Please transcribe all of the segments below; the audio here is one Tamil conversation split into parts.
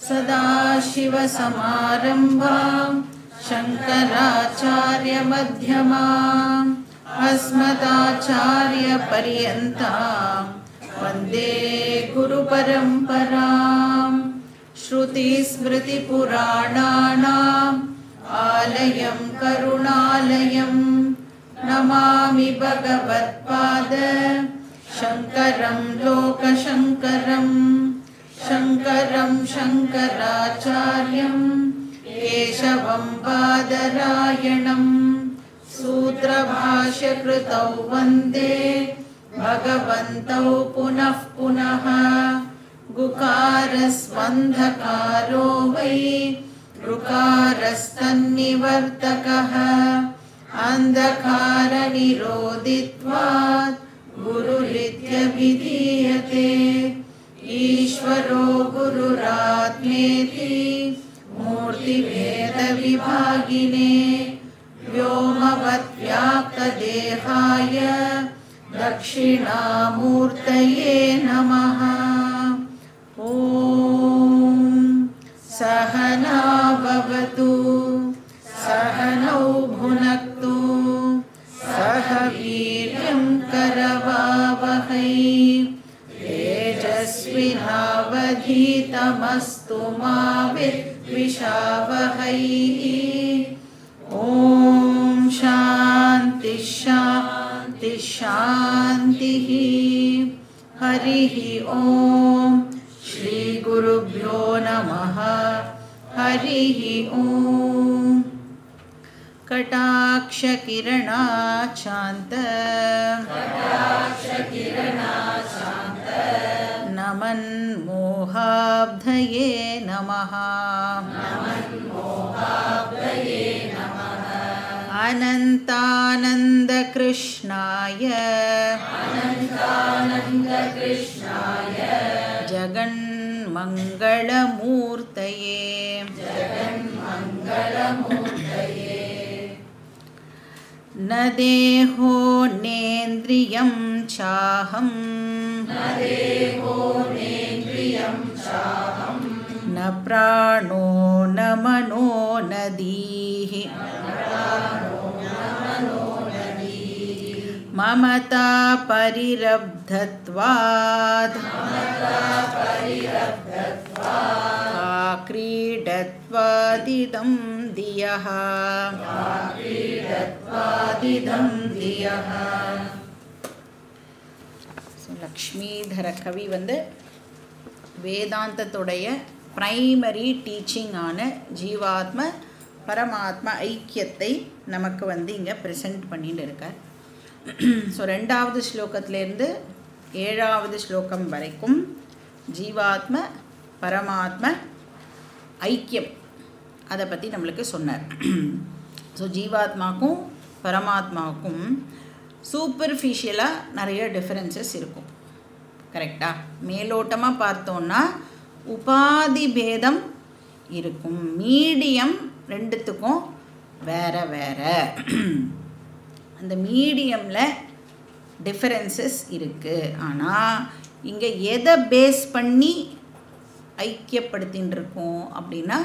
सदाशिवसमारम्भां शङ्कराचार्यमध्यमाम् अस्मदाचार्यपर्यन्तां वन्दे गुरुपरम्पराम् श्रुतिस्मृतिपुराणानाम् आलयं करुणालयं नमामि भगवत्पाद शङ्करं लोकशङ्करम् शङ्करं शङ्कराचार्यं केशवं बादरायणं सूत्रभाष्यकृतौ वन्दे भगवन्तौ पुनः पुनः गुकारस्वन्धकारो वै ऋकारस्तन्निवर्तकः अन्धकारनिरोधित्वात् गुरुरित्यभिधीयते ईश्वरो गुरुरात्मेति मूर्तिभेदविभागिने व्योमवद्व्याप्तदेहाय दक्षिणामूर्तये नमः ॐ सहना भवतु सहनौ भुनक्तु सह वीर्यं करवावहै तेजस्विनावधीतमस्तु मा विद्विषावहै ॐ शान्ति शान्ति शान्तिः हरिः ॐ श्रीगुरुभ्यो नमः हरिः ॐ कटाक्षकिरणाचान्त नमन्मोहाब्धये नमः अनन्तानन्दकृष्णाय जगन्मङ्गलमूर्तये न देहो नेन्द्रियं चाहम् न प्राणो न मनो न दीः ममता परिरब्धत्वात् का क्रीडत्वादिदं धियः क्रीडत्वादिदं धियः லக்ஷ்மிதர கவி வந்து வேதாந்தத்துடைய ப்ரைமரி டீச்சிங்கான ஜீவாத்ம பரமாத்ம ஐக்கியத்தை நமக்கு வந்து இங்கே ப்ரெசென்ட் பண்ணிட்டு இருக்கார் ஸோ ரெண்டாவது ஸ்லோகத்திலேருந்து ஏழாவது ஸ்லோகம் வரைக்கும் ஜீவாத்ம பரமாத்ம ஐக்கியம் அதை பற்றி நம்மளுக்கு சொன்னார் ஸோ ஜீவாத்மாக்கும் பரமாத்மாவுக்கும் சூப்பர்ஃபிஷியலாக நிறைய டிஃப்ரென்சஸ் இருக்கும் கரெக்டாக மேலோட்டமாக பார்த்தோன்னா உபாதி பேதம் இருக்கும் மீடியம் ரெண்டுத்துக்கும் வேற வேற அந்த மீடியமில் டிஃபரன்சஸ் இருக்குது ஆனால் இங்கே எதை பேஸ் பண்ணி ஐக்கியப்படுத்தின்னு இருக்கோம் அப்படின்னா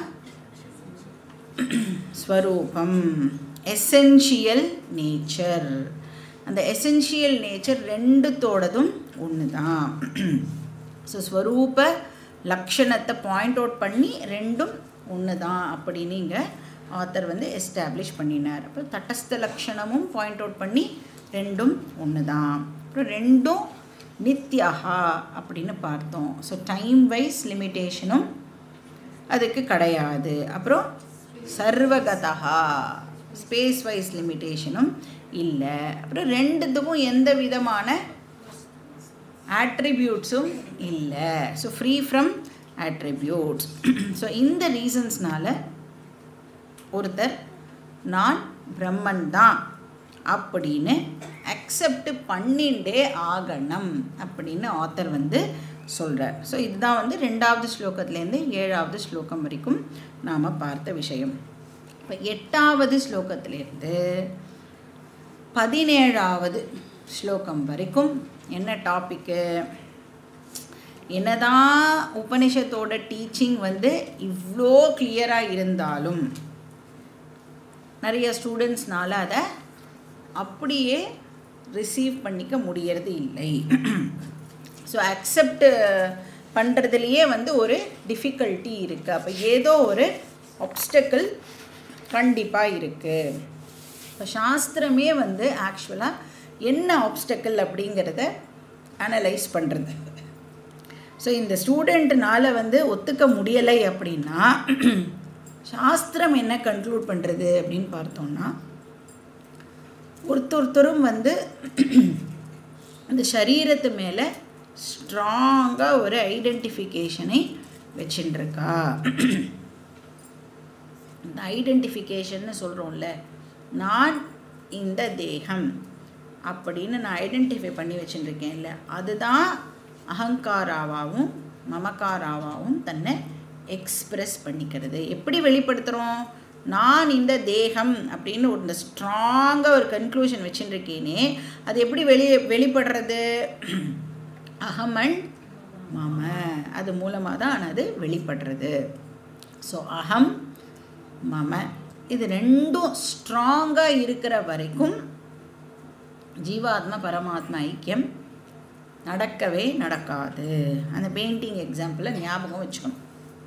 ஸ்வரூபம் எசென்ஷியல் நேச்சர் அந்த எசென்ஷியல் நேச்சர் ரெண்டுத்தோடதும் ஒன்று தான் ஸோ ஸ்வரூப லக்ஷணத்தை பாயிண்ட் அவுட் பண்ணி ரெண்டும் ஒன்று தான் அப்படின்னு இங்கே ஆத்தர் வந்து எஸ்டாப்ளிஷ் பண்ணினார் அப்புறம் தட்டஸ்த லக்ஷணமும் பாயிண்ட் அவுட் பண்ணி ரெண்டும் ஒன்று தான் அப்புறம் ரெண்டும் நித்யஹா அப்படின்னு பார்த்தோம் ஸோ டைம் வைஸ் லிமிட்டேஷனும் அதுக்கு கிடையாது அப்புறம் சர்வகதா ஸ்பேஸ் வைஸ் லிமிட்டேஷனும் இல்லை அப்புறம் ரெண்டுத்துக்கும் எந்த விதமான ஆட்ரிபியூட்ஸும் இல்லை so free from attributes so இந்த ரீசன்ஸ்னால ஒருத்தர் நான் பிரம்மன் தான் அப்படின்னு அக்செப்ட் பண்ணிண்டே ஆகணும் அப்படின்னு ஆத்தர் வந்து சொல்கிறார் ஸோ இதுதான் வந்து ரெண்டாவது ஸ்லோகத்துலேருந்து ஏழாவது ஸ்லோகம் வரைக்கும் நாம் பார்த்த விஷயம் இப்போ எட்டாவது ஸ்லோகத்திலேருந்து பதினேழாவது ஸ்லோகம் வரைக்கும் என்ன டாப்பிக்கு என்னதான் உபனிஷத்தோட டீச்சிங் வந்து இவ்வளோ கிளியராக இருந்தாலும் நிறைய ஸ்டூடெண்ட்ஸ்னால அதை அப்படியே ரிசீவ் பண்ணிக்க முடியறது இல்லை ஸோ அக்செப்ட் பண்ணுறதுலையே வந்து ஒரு டிஃபிகல்ட்டி இருக்குது அப்போ ஏதோ ஒரு ஆப்ஸ்டக்கிள் கண்டிப்பாக இருக்குது இப்போ சாஸ்திரமே வந்து ஆக்சுவலாக என்ன ஆப்ஸ்டக்கிள் அப்படிங்கிறத அனலைஸ் பண்ணுறது ஸோ இந்த ஸ்டூடெண்ட்னால வந்து ஒத்துக்க முடியலை அப்படின்னா சாஸ்திரம் என்ன கன்க்ளூட் பண்ணுறது அப்படின்னு பார்த்தோம்னா ஒருத்தொருத்தரும் வந்து அந்த சரீரத்து மேலே ஸ்ட்ராங்காக ஒரு ஐடென்டிஃபிகேஷனை வச்சுட்டுருக்கா இந்த ஐடென்டிஃபிகேஷன்னு சொல்கிறோம்ல நான் இந்த தேகம் அப்படின்னு நான் ஐடென்டிஃபை பண்ணி வச்சுட்டுருக்கேன்ல அதுதான் அகங்காராவாகவும் மமக்காராவாகவும் தன்னை எக்ஸ்பிரஸ் பண்ணிக்கிறது எப்படி வெளிப்படுத்துகிறோம் நான் இந்த தேகம் அப்படின்னு ஒரு இந்த ஸ்ட்ராங்காக ஒரு கன்க்ளூஷன் வச்சுட்டுருக்கேனே அது எப்படி வெளி வெளிப்படுறது அகமன் மம அது மூலமாக தான் அது வெளிப்படுறது ஸோ அகம் மம இது ரெண்டும் ஸ்ட்ராங்காக இருக்கிற வரைக்கும் ஜீவாத்மா பரமாத்மா ஐக்கியம் நடக்கவே நடக்காது அந்த பெயிண்டிங் எக்ஸாம்பிளை ஞாபகம் வச்சுக்கணும்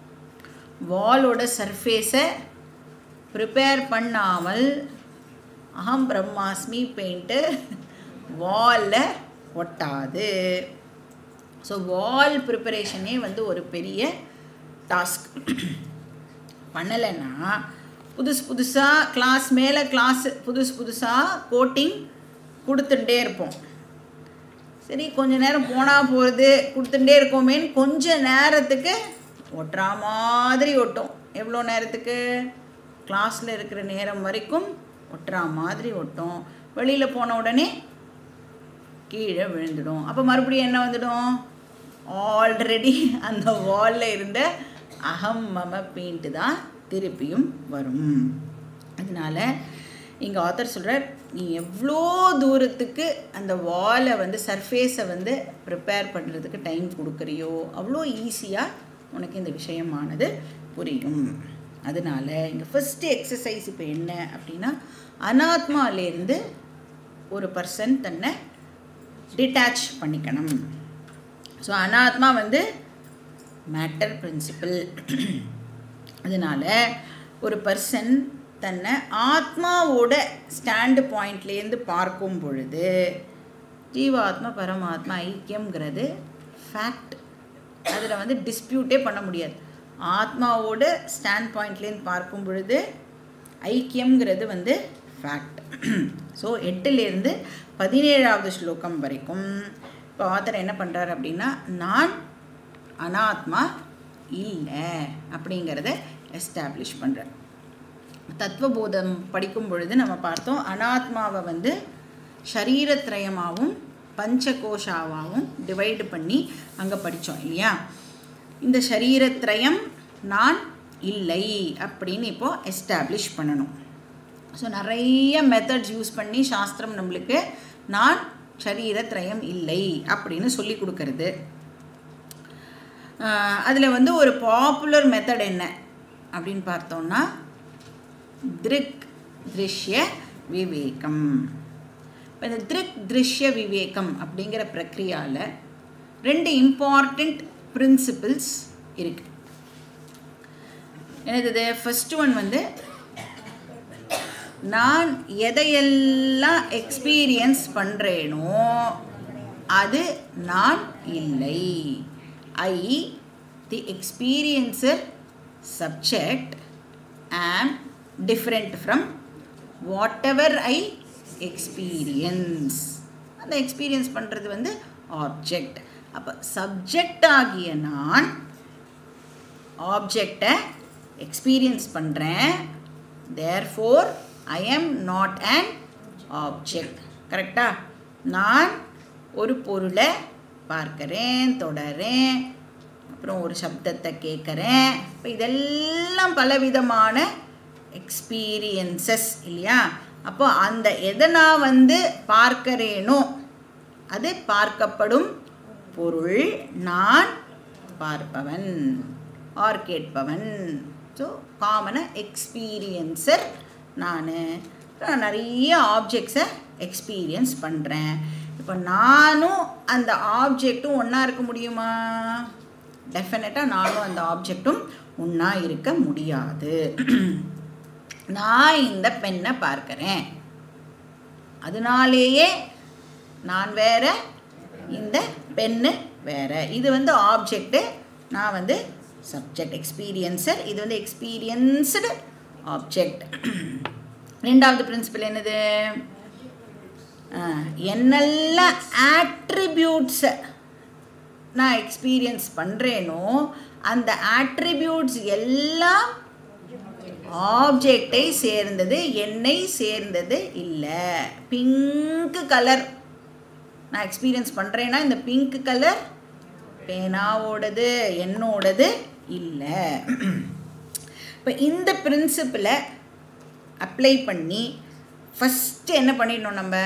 வாலோட சர்ஃபேஸை ப்ரிப்பேர் பண்ணாமல் அகம் பிரம்மாஸ்மி பெயிண்ட்டு வாலில் ஒட்டாது ஸோ வால் ப்ரிப்பரேஷனே வந்து ஒரு பெரிய டாஸ்க் பண்ணலைன்னா புதுசு புதுசாக கிளாஸ் மேலே கிளாஸ் புதுசு புதுசாக கோட்டிங் கொடுத்துட்டே இருப்போம் சரி கொஞ்ச நேரம் போனால் போகிறது கொடுத்துட்டே இருக்கோமேன்னு கொஞ்ச நேரத்துக்கு ஒட்டுற மாதிரி ஒட்டும் எவ்வளோ நேரத்துக்கு கிளாஸில் இருக்கிற நேரம் வரைக்கும் ஒட்டுற மாதிரி ஒட்டும் வெளியில் போன உடனே கீழே விழுந்துடும் அப்போ மறுபடியும் என்ன வந்துடும் ஆல்ரெடி அந்த வாலில் இருந்த அகம் மம பெயிண்ட்டு தான் திருப்பியும் வரும் அதனால் இங்கே ஆத்தர் சொல்கிறார் நீ எவ்வளோ தூரத்துக்கு அந்த வாலை வந்து சர்ஃபேஸை வந்து ப்ரிப்பேர் பண்ணுறதுக்கு டைம் கொடுக்குறியோ அவ்வளோ ஈஸியாக உனக்கு இந்த விஷயமானது புரியும் அதனால் இங்கே ஃபஸ்ட்டு எக்ஸசைஸ் இப்போ என்ன அப்படின்னா அனாத்மாலேருந்து ஒரு பர்சன் தன்னை டிட்டாச் பண்ணிக்கணும் ஸோ அனாத்மா வந்து மேட்டர் பிரின்சிபிள் அதனால் ஒரு பர்சன் தன்னை ஆத்மாவோட ஸ்டாண்டு பாயிண்ட்லேருந்து பார்க்கும் பொழுது ஜீவாத்மா பரமாத்மா ஐக்கியம்ங்கிறது ஃபேக்ட் அதில் வந்து டிஸ்பியூட்டே பண்ண முடியாது ஆத்மாவோட ஸ்டாண்ட் பாயிண்ட்லேருந்து பார்க்கும் பொழுது ஐக்கியம்ங்கிறது வந்து ஃபேக்ட் ஸோ எட்டுலேருந்து பதினேழாவது ஸ்லோகம் வரைக்கும் இப்போ ஆத்தர் என்ன பண்ணுறாரு அப்படின்னா நான் அனாத்மா இல்லை அப்படிங்கிறத எஸ்டாப்ளிஷ் பண்ணுறார் தத்துவபோதம் படிக்கும் பொழுது நம்ம பார்த்தோம் அனாத்மாவை வந்து சரீரத்ரயமாகவும் பஞ்சகோஷாவாகவும் டிவைடு பண்ணி அங்கே படித்தோம் இல்லையா இந்த சரீரத்ரயம் நான் இல்லை அப்படின்னு இப்போது எஸ்டாப்ளிஷ் பண்ணணும் ஸோ நிறைய மெத்தட்ஸ் யூஸ் பண்ணி சாஸ்திரம் நம்மளுக்கு நான் சரீரத்ரயம் இல்லை அப்படின்னு சொல்லி கொடுக்கறது அதில் வந்து ஒரு பாப்புலர் மெத்தட் என்ன அப்படின்னு பார்த்தோம்னா திருக் திருஷ்ய விவேகம் இப்போ இந்த திருக் திருஷ்ய விவேகம் அப்படிங்கிற பிரக்ரியாவில் ரெண்டு இம்பார்ட்டண்ட் பிரின்சிபிள்ஸ் இருக்கு என்னது ஃபர்ஸ்ட் ஒன் வந்து நான் எதையெல்லாம் எக்ஸ்பீரியன்ஸ் பண்ணுறேனோ அது நான் இல்லை I the experiencer subject am different from what ever I experience அந்த எக்ஸ்பீரியன்ஸ் பண்ணுறது வந்து ஆப்ஜெக்ட் அப்போ சப்ஜெக்ட் ஆகிய நான் ஆப்ஜெக்டை எக்ஸ்பீரியன்ஸ் பண்ணுறேன் therefore I am not an object கரெக்டாக நான் ஒரு பொருளை பார்க்குறேன் தொடரேன் அப்புறம் ஒரு சப்தத்தை கேட்குறேன் இப்போ இதெல்லாம் பலவிதமான எக்ஸ்பீரியன்சஸ் இல்லையா அப்போ அந்த எதை நான் வந்து பார்க்கிறேனோ அது பார்க்கப்படும் பொருள் நான் பார்ப்பவன் ஆர் கேட்பவன் ஸோ காமனாக எக்ஸ்பீரியன்சர் நான் நான் நிறைய ஆப்ஜெக்ட்ஸை எக்ஸ்பீரியன்ஸ் பண்ணுறேன் இப்போ நானும் அந்த ஆப்ஜெக்ட்டும் ஒன்றா இருக்க முடியுமா டெஃபினட்டாக நானும் அந்த ஆப்ஜெக்ட்டும் ஒன்றா இருக்க முடியாது நான் இந்த பெண்ணை பார்க்குறேன் அதனாலேயே நான் வேற இந்த பெண்ணு வேற இது வந்து ஆப்ஜெக்ட்டு நான் வந்து சப்ஜெக்ட் எக்ஸ்பீரியன்சர் இது வந்து எக்ஸ்பீரியன்ஸ்டு ஆப்ஜெக்ட் ரெண்டாவது பிரின்சிபல் என்னது ஆஹ், என்னெல்லாம் ஆட்ரிபியூட்ஸை நான் எக்ஸ்பீரியன்ஸ் பண்ணுறேனோ அந்த ஆட்ரிபியூட்ஸ் எல்லாம் ஆப்ஜெக்டை சேர்ந்தது என்னை சேர்ந்தது இல்லை பிங்க் கலர் நான் எக்ஸ்பீரியன்ஸ் பண்ணுறேன்னா இந்த பிங்க் கலர் பேனாவோடது என்னோடது இல்லை இப்போ இந்த பிரின்சிப்பிளை அப்ளை பண்ணி ஃபஸ்ட்டு என்ன பண்ணிடணும் நம்ம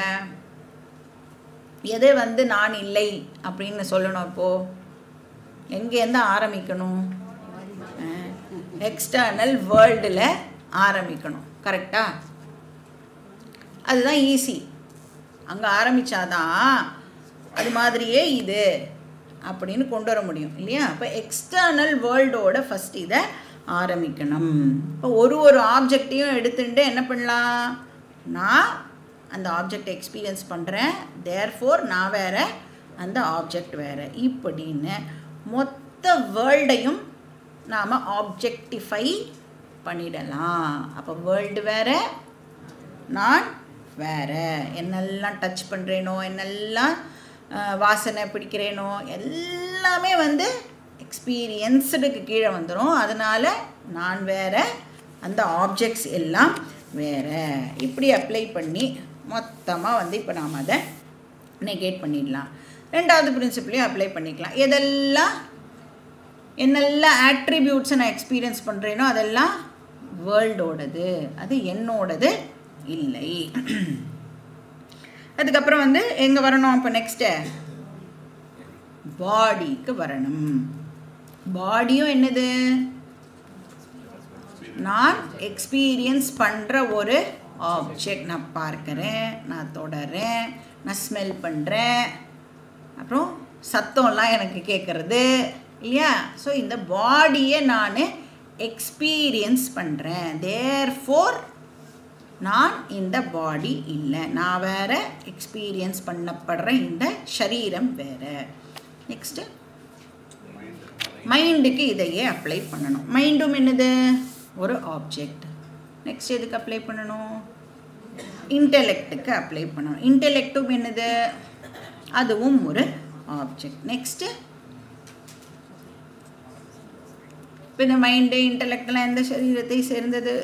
எதை வந்து நான் இல்லை அப்படின்னு சொல்லணும் இப்போது எங்கேருந்து ஆரம்பிக்கணும் எக்ஸ்டர்னல் வேர்ல்டில் ஆரம்பிக்கணும் கரெக்டா அதுதான் ஈஸி அங்கே ஆரம்பித்தாதான் அது மாதிரியே இது அப்படின்னு கொண்டு வர முடியும் இல்லையா இப்போ எக்ஸ்டர்னல் வேர்ல்டோட ஃபஸ்ட் இதை ஆரம்பிக்கணும் இப்போ ஒரு ஒரு ஆப்ஜெக்டையும் எடுத்துட்டு என்ன பண்ணலாம் நான் அந்த ஆப்ஜெக்ட் எக்ஸ்பீரியன்ஸ் பண்ணுறேன் தேர்ஃபோர் நான் வேற அந்த ஆப்ஜெக்ட் வேற இப்படின்னு மொத்த வேர்ல்டையும் நாம் ஆப்ஜெக்டிஃபை பண்ணிடலாம் அப்போ வேர்ல்டு வேற நான் வேற என்னெல்லாம் டச் பண்ணுறேனோ என்னெல்லாம் அஹ், வாசனை பிடிக்கிறேனோ எல்லாமே வந்து எக்ஸ்பீரியன்ஸ்டுக்கு கீழே வந்துடும் அதனால் நான் வேற அந்த ஆப்ஜெக்ட்ஸ் எல்லாம் வேற இப்படி அப்ளை பண்ணி மொத்தமாக வந்து இப்போ நாம் அதை நெகேட் பண்ணிடலாம் ரெண்டாவது பிரின்சிபலையும் அப்ளை பண்ணிக்கலாம் எதெல்லாம் என்னெல்லாம் ஆட்ரிபியூட்ஸை நான் எக்ஸ்பீரியன்ஸ் பண்ணுறேனோ அதெல்லாம் வேர்ல்டோடது அது என்னோடது இல்லை அதுக்கப்புறம் வந்து எங்கே வரணும் இப்போ நெக்ஸ்ட்டு பாடிக்கு வரணும் பாடியும் என்னது நான் எக்ஸ்பீரியன்ஸ் பண்ணுற ஒரு ஆப்ஜெக்ட் நான் பார்க்குறேன் நான் தொடறேன் நான் ஸ்மெல் பண்ணுறேன் அப்புறம் சத்தம்லாம் எனக்கு கேட்குறது இல்லையா ஸோ இந்த பாடியை நான் எக்ஸ்பீரியன்ஸ் பண்ணுறேன் தேர் ஃபோர் நான் இந்த பாடி இல்லை நான் வேற எக்ஸ்பீரியன்ஸ் பண்ணப்படுற இந்த சரீரம் வேற நெக்ஸ்ட்டு மைண்டுக்கு இதையே அப்ளை பண்ணணும் மைண்டும் என்னது ஒரு ஆப்ஜெக்ட் நெக்ஸ்ட் எதுக்கு அப்ளை பண்ணணும் இன்டெலெக்ட்டுக்கு அப்ளை பண்ணணும் இன்டெலெக்டும் என்னது அதுவும் ஒரு ஆப்ஜெக்ட் நெக்ஸ்ட்டு இப்போ இந்த மைண்டு இன்டெலெக்ட்லாம் எந்த சரீரத்தை சேர்ந்தது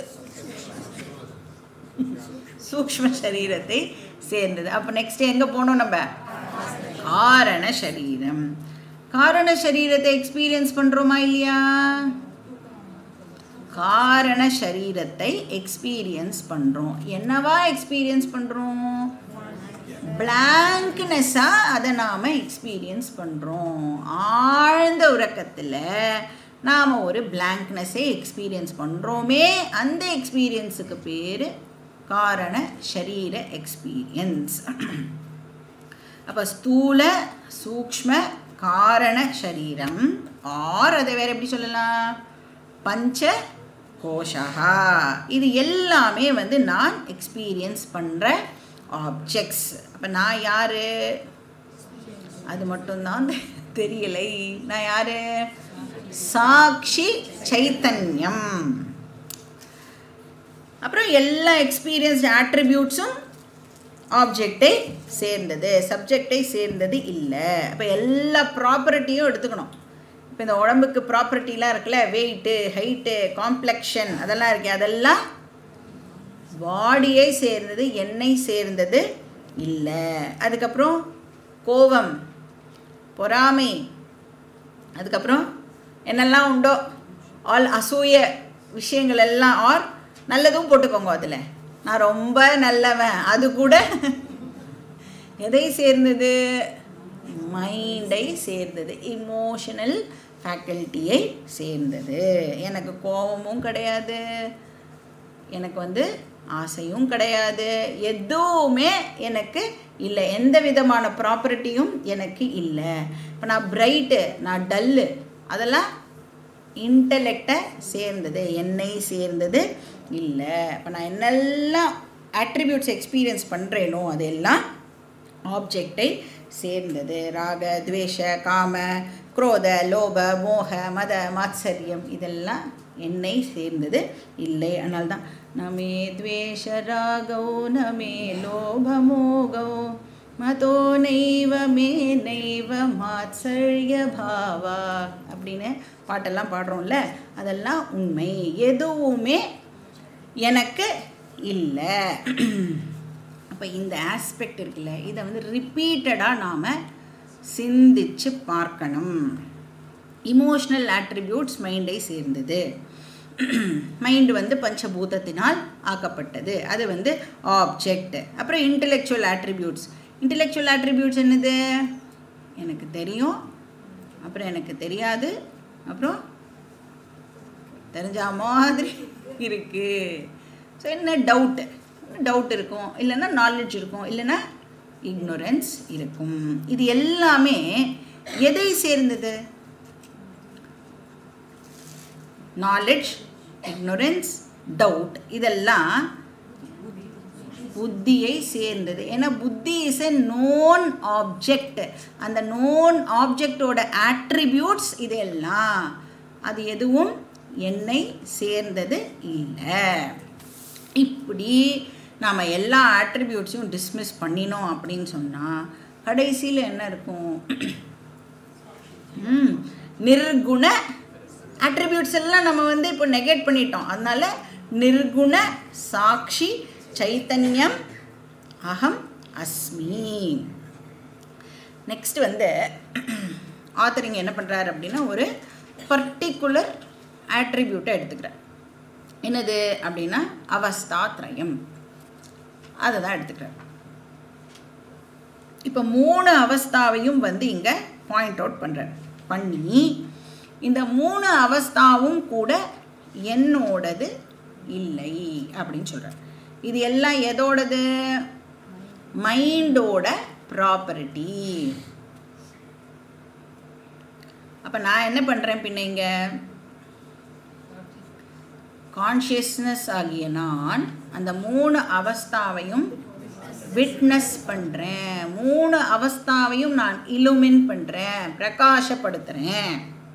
சூக்ஷ்ம சரீரத்தை சேர்ந்தது அப்போ நெக்ஸ்ட் எங்கே போகணும் நம்ம காரண சரீரம் காரண சரீரத்தை எக்ஸ்பீரியன்ஸ் பண்ணுறோமா இல்லையா காரண சரீரத்தை எக்ஸ்பீரியன்ஸ் பண்ணுறோம் என்னவா எக்ஸ்பீரியன்ஸ் பண்ணுறோம் பிளாங்க்னஸ்ஸாக அதை நாம் எக்ஸ்பீரியன்ஸ் பண்ணுறோம் ஆழ்ந்த உறக்கத்தில் நாம் ஒரு பிளாங்க்னஸை எக்ஸ்பீரியன்ஸ் பண்ணுறோமே அந்த எக்ஸ்பீரியன்ஸுக்கு பேர் காரண சரீர எக்ஸ்பீரியன்ஸ் அப்போ ஸ்தூல சூக்ஷ்ம காரண சரீரம் ஆர் அதை வேற எப்படி சொல்லலாம் பஞ்ச கோஷா இது எல்லாமே வந்து நான் எக்ஸ்பீரியன்ஸ் பண்ணுற ஆப்ஜெக்ட்ஸ் அப்போ நான் யார் அது மட்டும்தான் தெரியலை நான் யார் சாட்சி சைத்தன்யம் அப்புறம் எல்லா எக்ஸ்பீரியன்ஸ்ட் ஆட்ரிபியூட்ஸும் ஆப்ஜெக்டை சேர்ந்தது சப்ஜெக்டை சேர்ந்தது இல்லை அப்போ எல்லா ப்ராப்பர்ட்டியும் எடுத்துக்கணும் இப்போ இந்த உடம்புக்கு ப்ராப்பர்ட்டிலாம் இருக்குல்ல வெயிட்டு ஹைட்டு காம்ப்ளெக்ஷன் அதெல்லாம் இருக்கு அதெல்லாம் பாடியை சேர்ந்தது என்னை சேர்ந்தது இல்லை அதுக்கப்புறம் கோபம் பொறாமை அதுக்கப்புறம் என்னெல்லாம் உண்டோ ஆல் அசூய விஷயங்கள் எல்லாம் ஆர் நல்லதும் போட்டுக்கோங்க அதில் நான் ரொம்ப நல்லவன் அது கூட எதை சேர்ந்தது மைண்டை சேர்ந்தது இமோஷனல் ஃபேக்கல்ட்டியை சேர்ந்தது எனக்கு கோபமும் கிடையாது எனக்கு வந்து ஆசையும் கிடையாது எதுவுமே எனக்கு இல்லை எந்த விதமான ப்ராப்பர்ட்டியும் எனக்கு இல்லை இப்போ நான் பிரைட்டு நான் டல்லு அதெல்லாம் இன்டலெக்டை சேர்ந்தது என்னை சேர்ந்தது இல்லை இப்போ நான் என்னெல்லாம் ஆட்ரிபியூட்ஸ் எக்ஸ்பீரியன்ஸ் பண்ணுறேனோ அதெல்லாம் ஆப்ஜெக்டை சேர்ந்தது ராக துவேஷ காம குரோத லோப மோக மத மாத்சரியம் இதெல்லாம் என்னை சேர்ந்தது இல்லை அதனால தான் நமே துவேஷ ராகோ நமே லோப மோகோ மதோ நெய்வ மே நெய்வ மாத்சரிய பாவா அப்படின்னு பாட்டெல்லாம் பாடுறோம்ல அதெல்லாம் உண்மை எதுவுமே எனக்கு இல்லை அப்போ இந்த ஆஸ்பெக்ட் இருக்குல்ல இதை வந்து ரிப்பீட்டடாக நாம் சிந்திச்சு பார்க்கணும் இமோஷ்னல் ஆட்ரிபியூட்ஸ் மைண்டை சேர்ந்தது மைண்டு வந்து பஞ்சபூதத்தினால் ஆக்கப்பட்டது அது வந்து ஆப்ஜெக்ட் அப்புறம் இன்டெலெக்சுவல் ஆட்ரிபியூட்ஸ் இன்டெலெக்சுவல் ஆட்ரிபியூட்ஸ் என்னது எனக்கு தெரியும் அப்புறம் எனக்கு தெரியாது அப்புறம் தெரிஞ்ச மாதிரி இருக்குது ஸோ என்ன டவுட்டு டவுட் இருக்கும் இல்லைன்னா நாலேஜ் இருக்கும் இல்லைன்னா இக்னோரன்ஸ் இருக்கும் இது எல்லாமே எதை சேர்ந்தது நாலேஜ் இக்னோரன்ஸ் டவுட் இதெல்லாம் புத்தியை சேர்ந்தது ஏன்னா புத்தி இஸ் எ நோன் ஆப்ஜெக்ட் அந்த நோன் ஆப்ஜெக்டோட ஆட்ரிபியூட்ஸ் இதெல்லாம் அது எதுவும் என்னை சேர்ந்தது இல்லை இப்படி நாம் எல்லா ஆட்ரிபியூட்ஸையும் டிஸ்மிஸ் பண்ணினோம் அப்படின்னு சொன்னால் கடைசியில் என்ன இருக்கும் ம் நிர்குண ஆட்ரிபியூட்ஸ் எல்லாம் நம்ம வந்து இப்போ நெகேட் பண்ணிட்டோம் அதனால நிர்குண சாட்சி சைத்தன்யம் அகம் அஸ்மி நெக்ஸ்ட் வந்து ஆத்தர் இங்கே என்ன பண்ணுறாரு அப்படின்னா ஒரு பர்டிகுலர் ஆட்ரிபியூட்டை எடுத்துக்கிறார் என்னது அப்படின்னா அவஸ்தா திரயம் அதை தான் எடுத்துக்கிறார் இப்போ மூணு அவஸ்தாவையும் வந்து இங்கே பாயிண்ட் அவுட் பண்ணுறார் பண்ணி இந்த மூணு அவஸ்தாவும் கூட என்னோடது இல்லை அப்படின்னு சொல்கிறார் இது எல்லாம் எதோடது மைண்டோட ப்ராப்பர்ட்டி அப்போ நான் என்ன பண்ணுறேன் பின்ன இங்கே கான்ஷியஸ்னஸ் ஆகிய நான் அந்த மூணு அவஸ்தாவையும் விட்னஸ் பண்ணுறேன் மூணு அவஸ்தாவையும் நான் இலுமின் பண்ணுறேன் பிரகாசப்படுத்துகிறேன்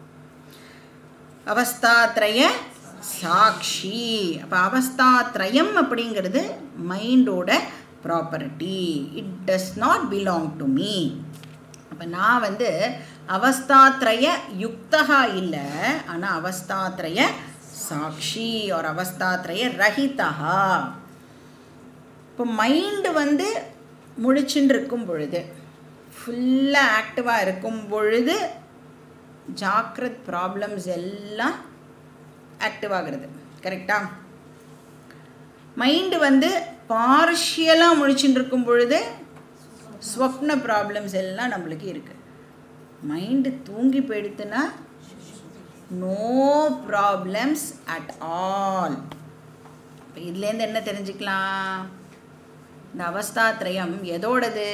அவஸ்தாத்ரய சாட்சி அப்போ அவஸ்தாத்ரயம் அப்படிங்கிறது மைண்டோட property it does not belong to me அப்போ நான் வந்து அவஸ்தாத்ரய யுக்தகா இல்லை ஆனால் அவஸ்தாத்ரய சாட்சி ஒரு அவஸ்தாத்ரய ரஹிதா இப்போ மைண்டு வந்து முழிச்சுன்னு இருக்கும் பொழுது ஃபுல்லாக ஆக்டிவாக இருக்கும் பொழுது ஜாக்கிரத் ப்ராப்ளம்ஸ் எல்லாம் ஆக்டிவ் ஆகிறது கரெக்டா மைண்டு வந்து பார்ஷியலாக முழிச்சுட்டு இருக்கும் பொழுது ஸ்வப்ன ப்ராப்ளம்ஸ் எல்லாம் நம்மளுக்கு இருக்குது மைண்டு தூங்கி போயிடுத்துன்னா நோ ப்ராப்ளம்ஸ் அட் ஆல் இப்போ இதுலேருந்து என்ன தெரிஞ்சுக்கலாம் இந்த அவஸ்தாத்ரயம் எதோடது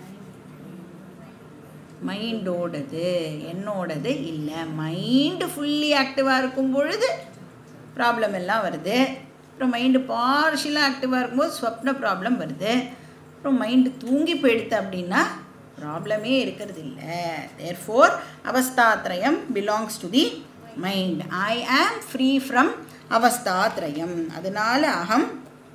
மைண்டோடது என்னோடது இல்லை மைண்டு ஃபுல்லி ஆக்டிவாக இருக்கும் பொழுது ப்ராப்ளம் எல்லாம் வருது அப்புறம் மைண்டு பார்ஷியலாக ஆக்டிவாக இருக்கும்போது ஸ்வப்ன ப்ராப்ளம் வருது அப்புறம் மைண்டு தூங்கி போயிடுது அப்படின்னா ப்ராப்ளமே இருக்கிறது இல்லை தேர் ஃபோர் அவஸ்தாத்ரயம் belongs to the mind I am free from அவஸ்தாத்ரயம் அதனால அகம்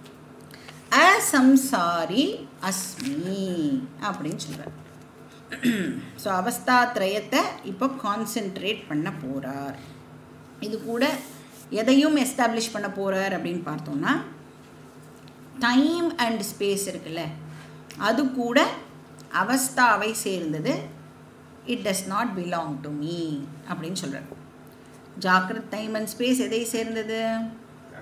அசம்சாரி அஸ்மி அப்படின்னு சொல்கிறார் ஸோ அவஸ்தாத்ரயத்தை இப்போ கான்சென்ட்ரேட் பண்ண போகிறார் இது கூட எதையும் எஸ்டாப்ளிஷ் பண்ண போகிறார் அப்படின்னு பார்த்தோம்னா டைம் அண்ட் ஸ்பேஸ் இருக்குல்ல அது கூட அவஸ்தாவை சேர்ந்தது it does not belong to me அப்படின்னு சொல்கிறார் ஜாக்கிரத் டைம் அண்ட் ஸ்பேஸ் எதை சேர்ந்தது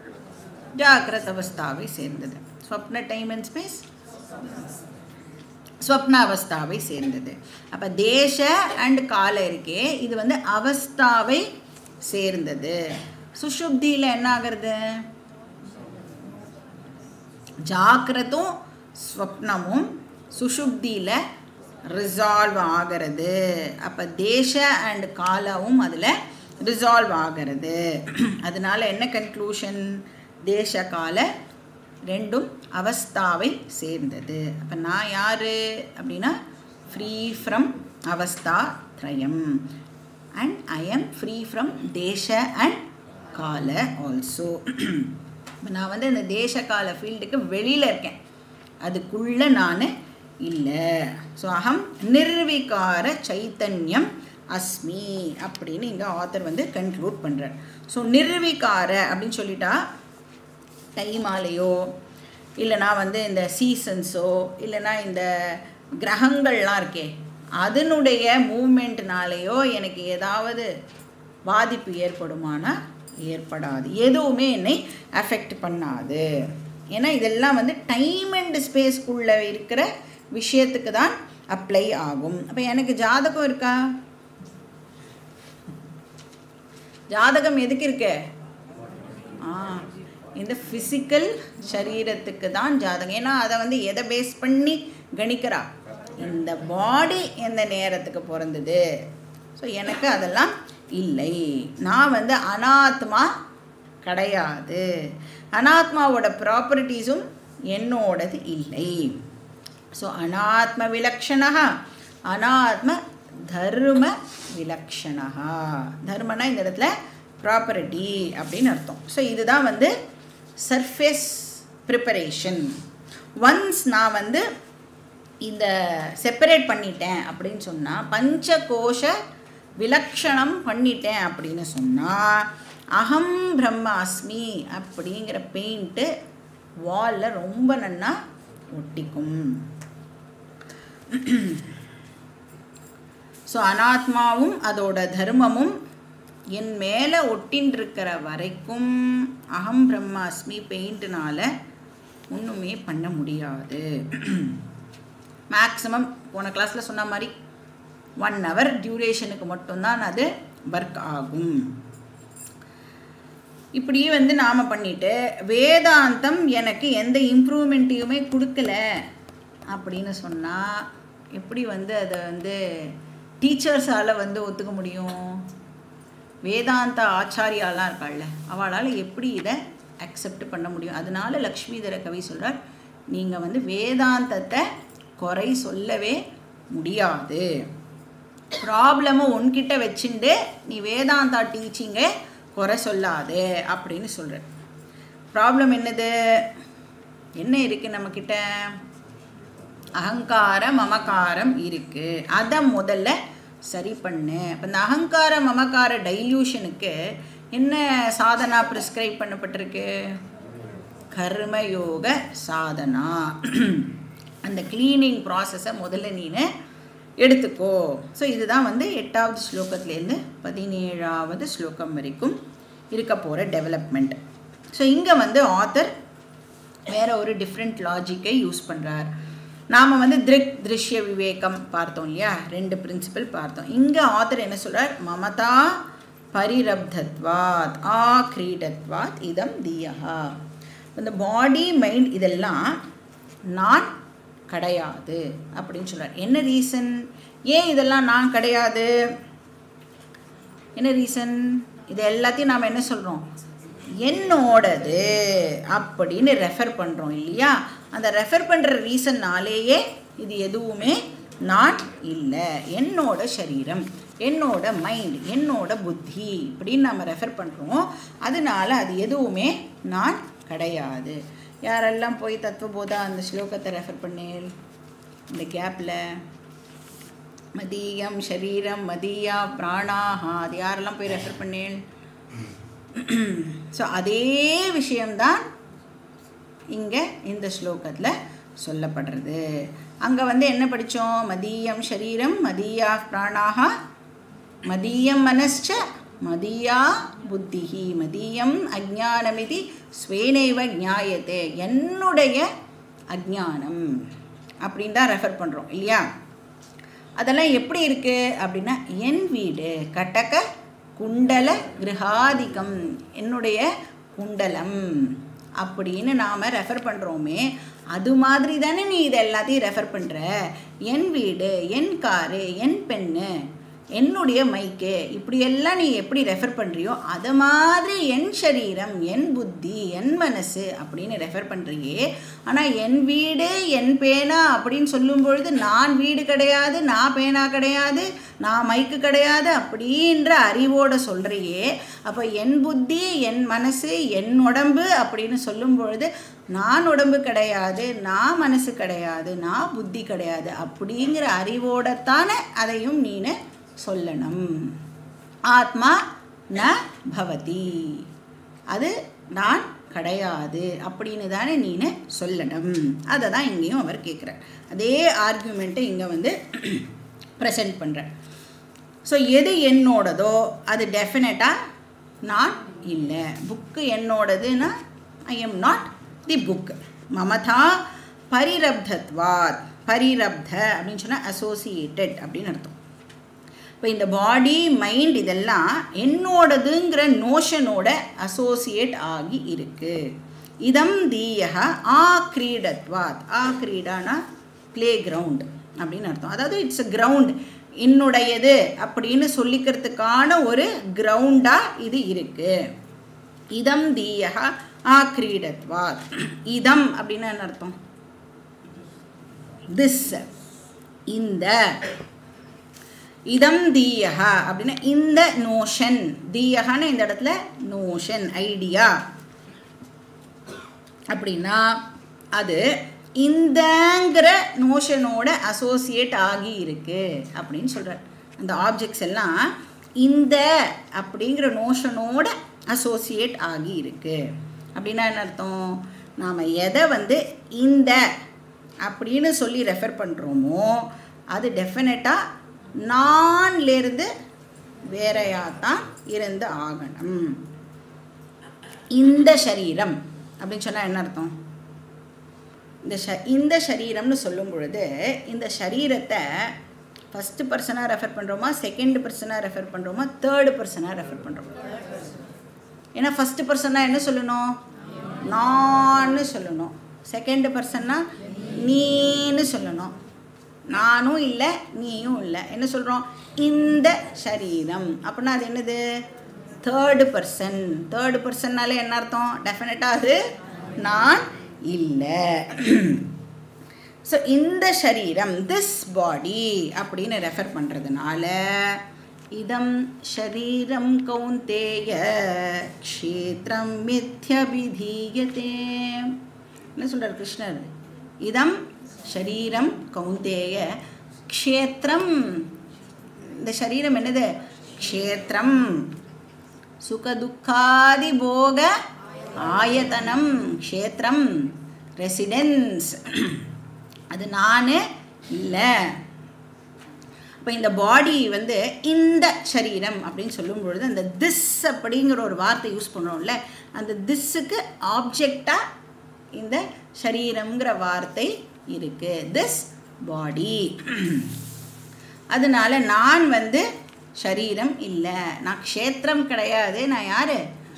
ஜாக்கிரத் அவஸ்தாவை சேர்ந்தது ஸ்வப்ன டைம் அண்ட் ஸ்பேஸ் ஸ்வப்னாவஸ்தாவை சேர்ந்தது அப்போ தேச அண்ட் கால இருக்கே இது வந்து அவஸ்தாவை சேர்ந்தது சுஷுப்தியில் என்ன ஆகிறது ஜாக்கிரதும் ஸ்வப்னமும் சுஷுப்தியில் ரிசால்வ் ஆகிறது அப்போ தேச அண்ட் காலவும் அதில் ரிசால்வ் ஆகிறது அதனால என்ன கன்க்ளூஷன் தேச கால ரெண்டும் அவஸ்தாவை சேர்ந்தது அப்போ நான் யார் அப்படின்னா ஃப்ரீ ஃப்ரம் அவஸ்தா த்ரயம் and I am free from தேச அண்ட் கால ஆல்சோ இப்போ நான் வந்து இந்த தேச கால ஃபீல்டுக்கு வெளியில் இருக்கேன் அதுக்குள்ளே நான் இல்லை ஸோ அகம் நிர்விகார சைத்தன்யம் அஸ்மி அப்படின்னு இங்கே ஆத்தர் வந்து கன்க்ளூட் பண்ணுறார் ஸோ நிர்விகார அப்படின்னு சொல்லிட்டா டைமாலேயோ இல்லைனா வந்து இந்த சீசன்ஸோ இல்லைனா இந்த கிரகங்கள்லாம் இருக்கே அதனுடைய மூமெண்ட்னாலேயோ எனக்கு ஏதாவது பாதிப்பு ஏற்படுமானா ஏற்படாது எதுவுமே என்னை அஃபெக்ட் பண்ணாது ஏன்னா இதெல்லாம் வந்து டைம் அண்ட் ஸ்பேஸ்க்குள்ளே இருக்கிற விஷயத்துக்கு தான் அப்ளை ஆகும் அப்போ எனக்கு ஜாதகம் இருக்கா ஜாதகம் எதுக்கு இருக்கு ஆ இந்த ஃபிசிக்கல் சரீரத்துக்கு தான் ஜாதகம் ஏன்னா அதை வந்து எதை பேஸ் பண்ணி கணிக்கிறா இந்த பாடி எந்த நேரத்துக்கு பிறந்தது ஸோ எனக்கு அதெல்லாம் இல்லை நான் வந்து அனாத்மா கிடையாது அனாத்மாவோட ப்ராப்பர்ட்டிஸும் என்னோடது இல்லை ஸோ அனாத்ம விலக்ஷணா அனாத்ம தர்ம விலக்ஷணா தர்மனா இந்த இடத்துல ப்ராப்பர்ட்டி அப்படின்னு அர்த்தம் ஸோ இதுதான் வந்து சர்ஃபேஸ் ப்ரிப்பரேஷன் ஒன்ஸ் நான் வந்து இந்த செப்பரேட் பண்ணிட்டேன் அப்படின்னு சொன்னால் பஞ்சகோஷ விலக்ஷணம் பண்ணிட்டேன் அப்படின்னு சொன்னால் அகம் பிரம்மாஸ்மி அப்படிங்கிற பெயிண்ட்டு வாலில் ரொம்ப நன்னா ஒட்டிக்கும் ஸோ அனாத்மாவும் அதோட தர்மமும் என் மேலே ஒட்டின்னு இருக்கிற வரைக்கும் அகம் பிரம்மாஸ்மி பெயிண்ட்னால ஒன்றுமே பண்ண முடியாது மேக்ஸிமம் போன கிளாஸில் சொன்ன மாதிரி ஒன் ஹவர் டியூரேஷனுக்கு மட்டும்தான் அது ஒர்க் ஆகும் இப்படி வந்து நாம் பண்ணிட்டு வேதாந்தம் எனக்கு எந்த இம்ப்ரூவ்மெண்ட்டையுமே கொடுக்கல அப்படின்னு சொன்னால் எப்படி வந்து அதை வந்து டீச்சர்ஸால் வந்து ஒத்துக்க முடியும் வேதாந்த ஆச்சாரியாலாம் இருக்காள்ல அவளால் எப்படி இதை அக்செப்ட் பண்ண முடியும் அதனால லக்ஷ்மிதர கவி சொல்கிறார் நீங்கள் வந்து வேதாந்தத்தை குறை சொல்லவே முடியாது ப்ராப்ளமை உன்கிட்ட வச்சுட்டு நீ வேதாந்தா டீச்சிங்கை குறை சொல்லாதே அப்படின்னு சொல்கிறார் ப்ராப்ளம் என்னது என்ன இருக்குது நம்மக்கிட்ட அகங்காரம் மமக்காரம் இருக்குது அதை முதல்ல சரி பண்ணு இப்போ இந்த அகங்கார மமக்கார டைல்யூஷனுக்கு என்ன சாதனா ப்ரிஸ்கிரைப் பண்ணப்பட்டிருக்கு கர்மயோக சாதனா அந்த க்ளீனிங் ப்ராசஸை முதல்ல நீ எடுத்துக்கோ ஸோ இதுதான் வந்து எட்டாவது ஸ்லோகத்துலேருந்து பதினேழாவது ஸ்லோகம் வரைக்கும் இருக்க போகிற டெவலப்மெண்ட் ஸோ இங்கே வந்து ஆத்தர் வேற ஒரு டிஃப்ரெண்ட் லாஜிக்கை யூஸ் பண்ணுறார் நாம் வந்து திருக் திருஷ்ய விவேகம் பார்த்தோம் இல்லையா ரெண்டு பிரின்சிபல் பார்த்தோம் இங்கே ஆத்தர் என்ன சொல்கிறார் மமதா பரிரப்தத்வாத் ஆ கிரீடத்வாத் இதம் தியா இந்த பாடி மைண்ட் இதெல்லாம் நான் கிடையாது அப்படின்னு சொல்கிறார் என்ன ரீசன் ஏன் இதெல்லாம் நான் கிடையாது என்ன ரீசன் இது எல்லாத்தையும் நாம் என்ன சொல்கிறோம் என்னோடது அப்படின்னு ரெஃபர் பண்ணுறோம் இல்லையா அந்த ரெஃபர் பண்ணுற ரீசன்னாலேயே இது எதுவுமே நான் இல்லை என்னோட சரீரம் என்னோட மைண்ட் என்னோட புத்தி இப்படின்னு நம்ம ரெஃபர் பண்ணுறோம் அதனால அது எதுவுமே நான் கிடையாது யாரெல்லாம் போய் தத்துவபோதா அந்த ஸ்லோகத்தை ரெஃபர் பண்ணேன் இந்த கேப்பில் மதியம் ஷரீரம் மதியா பிராணாஹா அது யாரெல்லாம் போய் ரெஃபர் பண்ணேன் ஸோ அதே விஷயம்தான் இங்கே இந்த ஸ்லோகத்தில் சொல்லப்படுறது அங்கே வந்து என்ன படித்தோம் மதியம் ஷரீரம் மதியா பிராணாக மதியம் மனஸ்ச மதியா புத்திஹி மதியம் அஜானமிதி ஸ்வேனைவ ஞாயத்தே என்னுடைய அஜானம் அப்படின்னு தான் ரெஃபர் பண்ணுறோம் இல்லையா அதெல்லாம் எப்படி இருக்குது அப்படின்னா என் வீடு கட்டக குண்டல கிரகாதிகம் என்னுடைய குண்டலம் அப்படின்னு நாம் ரெஃபர் பண்ணுறோமே அது மாதிரி தானே நீ இது எல்லாத்தையும் ரெஃபர் பண்ணுற என் வீடு என் காரு என் பெண்ணு என்னுடைய மைக்கு இப்படியெல்லாம் நீ எப்படி ரெஃபர் பண்ணுறியோ அது மாதிரி என் சரீரம் என் புத்தி என் மனசு அப்படின்னு ரெஃபர் பண்ணுறியே ஆனால் என் வீடு என் பேனா அப்படின்னு சொல்லும் பொழுது நான் வீடு கிடையாது நான் பேனா கிடையாது நான் மைக்கு கிடையாது அப்படின்ற அறிவோட சொல்கிறியே அப்போ என் புத்தி என் மனசு என் உடம்பு அப்படின்னு சொல்லும் பொழுது நான் உடம்பு கிடையாது நான் மனசு கிடையாது நான் புத்தி கிடையாது அப்படிங்கிற அறிவோடத்தானே அதையும் நீனு சொல்லணும் ஆத்மா ந பவதி அது நான் கிடையாது அப்படின்னு தானே நீனு சொல்லணும் அதை தான் இங்கேயும் அவர் கேட்குறார் அதே ஆர்கியூமெண்ட்டை இங்கே வந்து ப்ரெசென்ட் பண்ணுறேன் ஸோ எது என்னோடதோ அது டெஃபினட்டாக நான் இல்லை புக்கு என்னோடதுன்னா I am not the book மமதா பரிரப்தத்வாத் பரிரப்த அப்படின்னு சொன்னால் அசோசியேட்டட் அப்படின்னு அர்த்தம் இப்போ இந்த பாடி மைண்ட் இதெல்லாம் என்னோடதுங்கிற நோஷனோட அசோசியேட் ஆகி இருக்கு இதம் தீயக ஆ கிரீடத்வாத் ஆ கிரீடானா ப்ளே கிரவுண்ட் அப்படின்னு அர்த்தம் அதாவது இட்ஸ் அ கிரவுண்ட் என்னுடையது அப்படின்னு சொல்லிக்கிறதுக்கான ஒரு கிரவுண்டாக இது இருக்கு இதம் தீயக ஆ கிரீடத்வாத் இதம் அப்படின்னு என்ன அர்த்தம் திஸ் இந்த இதம் தீயகா அப்படின்னா இந்த நோஷன் தீயகான்னு இந்த இடத்துல நோஷன் ஐடியா அப்படின்னா அது இந்தங்கிற நோஷனோட அசோசியேட் ஆகி இருக்கு அப்படின்னு சொல்கிறார் அந்த ஆப்ஜெக்ட்ஸ் எல்லாம் இந்த அப்படிங்கிற நோஷனோட அசோசியேட் ஆகி இருக்கு அப்படின்னா என்ன அர்த்தம் நாம் எதை வந்து இந்த அப்படின்னு சொல்லி ரெஃபர் பண்ணுறோமோ அது டெஃபினட்டாக நான்லேருந்து வேறையாக தான் இருந்து ஆகணும் இந்த சரீரம் அப்படின்னு சொன்னால் என்ன அர்த்தம் இந்த ஷ இந்த சரீரம்னு சொல்லும் பொழுது இந்த சரீரத்தை ஃபஸ்ட்டு பர்சனாக ரெஃபர் பண்ணுறோமா செகண்ட் பர்சனாக ரெஃபர் பண்ணுறோமா தேர்டு பர்சனாக ரெஃபர் பண்ணுறோமா ஏன்னா ஃபஸ்ட்டு பர்சனாக என்ன சொல்லணும் நான்னு சொல்லணும் செகண்ட் பர்சன்னா நீன்னு சொல்லணும் நானும் இல்லை நீயும் இல்லை என்ன சொல்கிறோம் இந்த சரீரம் அப்படின்னா அது என்னது தேர்டு பர்சன் தேர்டு பர்சன்னாலே என்ன அர்த்தம் டெஃபினட்டாக அது நான் இல்லை ஸோ இந்த சரீரம் திஸ் பாடி அப்படின்னு ரெஃபர் பண்ணுறதுனால இதம் ஷரீரம் கௌந்தேய க்ஷேத்திரம் மித்யபிதீயத்தே என்ன சொல்கிறார் கிருஷ்ணர் இதம் ஷரீரம் கௌந்தேய க்ஷேத்திரம் இந்த சரீரம் என்னது க்ஷேத்திரம் சுகதுக்காதி போக ஆயத்தனம் க்ஷேத்திரம் ரெசிடென்ஸ் அது நான் இல்லை இப்போ இந்த பாடி வந்து இந்த சரீரம் அப்படின்னு சொல்லும் பொழுது அந்த திஸ் அப்படிங்கிற ஒரு வார்த்தை யூஸ் பண்ணுறோம்ல அந்த திஸ்ஸுக்கு ஆப்ஜெக்டாக இந்த சரீரம்ங்கிற வார்த்தை இருக்கு திஸ் பாடி அதனால நான் வந்து சரீரம் இல்லை நான் க்ஷேத்திரம் கிடையாது நான் யாரு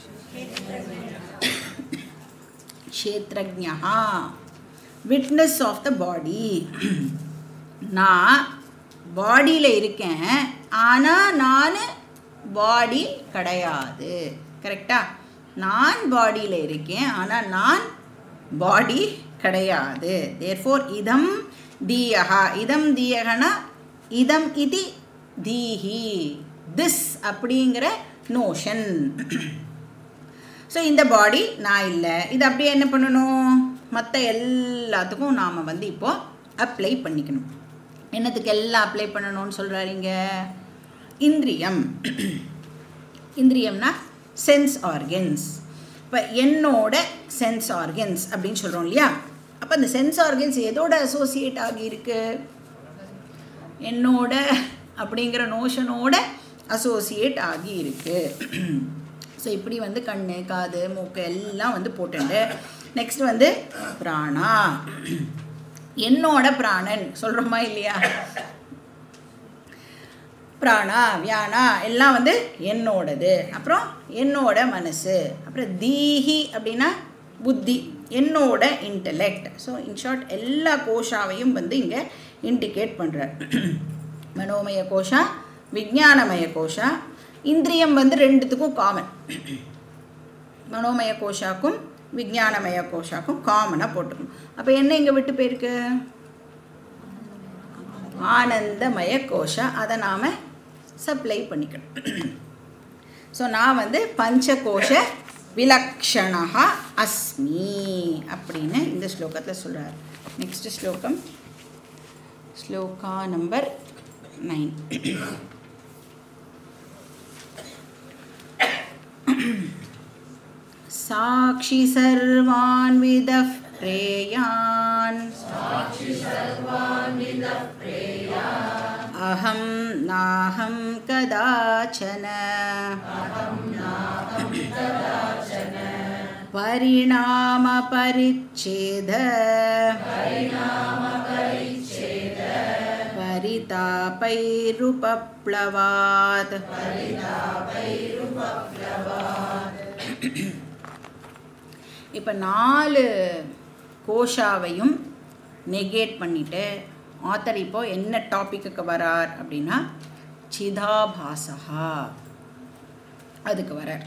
க்ஷேத்ரஜா விட்னஸ் ஆஃப் த பாடி நான் பாடியில் இருக்கேன் ஆனால் நான் பாடி கிடையாது கரெக்டா நான் பாடியில் இருக்கேன் ஆனால் நான் பாடி கிடையாது தேர்ஃபோர் இதம் தீயகா இதம் தீயகனா இதம் இது தீஹி திஸ் அப்படிங்கிற நோஷன் ஸோ இந்த பாடி நான் இல்லை இது அப்படியே என்ன பண்ணணும் மற்ற எல்லாத்துக்கும் நாம் வந்து இப்போது அப்ளை பண்ணிக்கணும் என்னத்துக்கு எல்லாம் அப்ளை பண்ணணும்னு சொல்கிறாருங்க இந்திரியம் இந்திரியம்னா சென்ஸ் ஆர்கன்ஸ் இப்போ என்னோட சென்ஸ் ஆர்கன்ஸ் அப்படின்னு சொல்கிறோம் இல்லையா அப்போ அந்த சென்ஸ் ஆர்கன்ஸ் எதோட அசோசியேட் ஆகியிருக்கு என்னோட அப்படிங்கிற நோஷனோட அசோசியேட் ஆகி இருக்கு ஸோ இப்படி வந்து கண் காது மூக்கு எல்லாம் வந்து போட்டுண்டு நெக்ஸ்ட் வந்து பிராணா என்னோட பிராணன் சொல்கிறோமா இல்லையா பிராணா வியானா எல்லாம் வந்து என்னோடது அப்புறம் என்னோட மனசு அப்புறம் தீஹி அப்படின்னா புத்தி என்னோட இன்டலெக்ட் ஸோ இன்ஷார்ட் எல்லா கோஷாவையும் வந்து இங்கே இண்டிகேட் பண்ணுறார் மனோமய கோஷா விஜானமய கோஷா இந்திரியம் வந்து ரெண்டுத்துக்கும் காமன் மனோமய கோஷாக்கும் விஜானமய கோஷாக்கும் காமனாக போட்டுக்கணும் அப்போ என்ன இங்கே விட்டு போயிருக்கு ஆனந்தமய கோஷா அதை நாம் சப்ளை பண்ணிக்கணும் ஸோ நான் வந்து பஞ்சகோஷ விலக்ஷணா அஸ்மி அப்படின்னு இந்த ஸ்லோகத்தில் சொல்கிறார் நெக்ஸ்ட் ஸ்லோகம் ஸ்லோகா நம்பர் நைன் साक्षि सर्वान् विदः प्रेयान् अहं नाहं कदाचन परिणामपरिच्छेद परितापैरुपप्लवात् இப்போ நாலு கோஷாவையும் நெகேட் பண்ணிட்டு ஆத்தர் இப்போ என்ன டாப்பிக்கு வரார் அப்படின்னா சிதாபாசகா அதுக்கு வரார்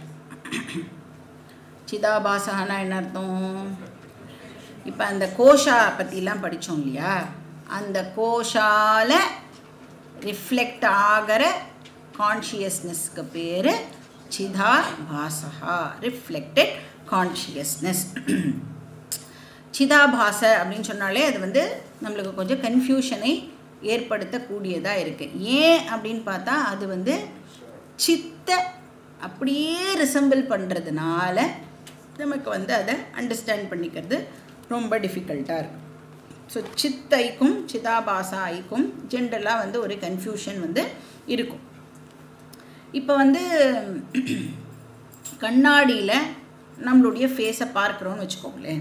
சிதாபாசகனா என்ன அர்த்தம் இப்போ அந்த கோஷா பற்றிலாம் படித்தோம் இல்லையா அந்த கோஷால ரிஃப்ளெக்ட் ஆகிற கான்ஷியஸ்னஸ்க்கு பேர் சிதாபாசகா ரிஃப்ளெக்டட் கான்ஷியஸ்னஸ் சிதாபாச அப்படின்னு சொன்னாலே அது வந்து நம்மளுக்கு கொஞ்சம் கன்ஃபியூஷனை ஏற்படுத்தக்கூடியதாக இருக்குது ஏன் அப்படின்னு பார்த்தா அது வந்து சித்த அப்படியே ரிசம்பிள் பண்ணுறதுனால நமக்கு வந்து அதை அண்டர்ஸ்டாண்ட் பண்ணிக்கிறது ரொம்ப டிஃபிகல்ட்டாக இருக்கும் ஸோ சித்தைக்கும் சிதாபாசா ஐக்கும் ஜென்ரலாக வந்து ஒரு கன்ஃபியூஷன் வந்து இருக்கும் இப்போ வந்து கண்ணாடியில் நம்மளுடைய ஃபேஸை பார்க்குறோன்னு வச்சுக்கோங்களேன்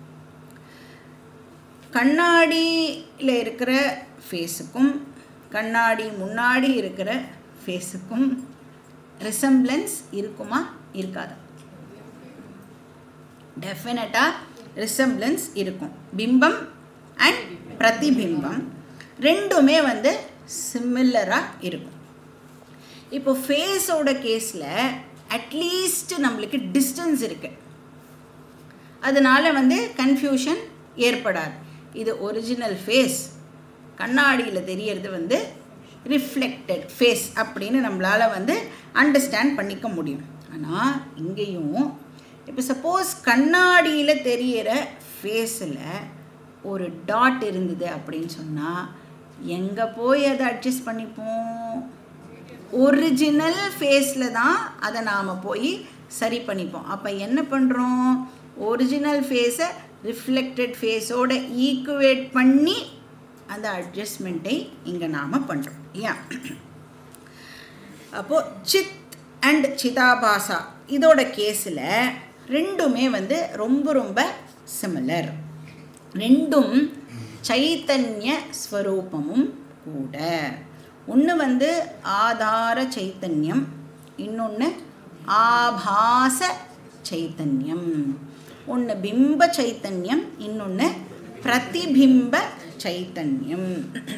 கண்ணாடியில் இருக்கிற ஃபேஸுக்கும் கண்ணாடி முன்னாடி இருக்கிற ஃபேஸுக்கும் ரிசம்பிளன்ஸ் இருக்குமா இருக்காதா டெஃபினட்டாக ரிசம்பிளன்ஸ் இருக்கும் பிம்பம் அண்ட் பிரதிபிம்பம் ரெண்டுமே வந்து சிமிலராக இருக்கும் இப்போ ஃபேஸோட கேஸில் அட்லீஸ்ட் நம்மளுக்கு டிஸ்டன்ஸ் இருக்குது அதனால் வந்து கன்ஃபியூஷன் ஏற்படாது இது ஒரிஜினல் ஃபேஸ் கண்ணாடியில் தெரியறது வந்து ரிஃப்ளெக்டட் ஃபேஸ் அப்படின்னு நம்மளால் வந்து அண்டர்ஸ்டாண்ட் பண்ணிக்க முடியும் ஆனால் இங்கேயும் இப்போ சப்போஸ் கண்ணாடியில் தெரிகிற ஃபேஸில் ஒரு டாட் இருந்தது அப்படின்னு சொன்னால் எங்கே போய் அதை அட்ஜஸ்ட் பண்ணிப்போம் ஒரிஜினல் ஃபேஸில் தான் அதை நாம் போய் சரி பண்ணிப்போம் அப்போ என்ன பண்ணுறோம் ஒரிஜினல் ஃபேஸை ரிஃப்ளெக்டட் ஃபேஸோட ஈக்குவேட் பண்ணி அந்த அட்ஜஸ்ட்மெண்ட்டை இங்கே நாம் பண்ணுறோம் ஏன் அப்போது சித் அண்ட் சிதாபாசா இதோட கேஸில் ரெண்டுமே வந்து ரொம்ப ரொம்ப சிமிலர் ரெண்டும் சைத்தன்ய ஸ்வரூபமும் கூட ஒன்று வந்து ஆதார சைத்தன்யம் இன்னொன்று ஆபாச சைத்தன்யம் ஒன்று பிம்ப சைத்தன்யம் இன்னொன்று பிரதிபிம்ப சைத்தன்யம்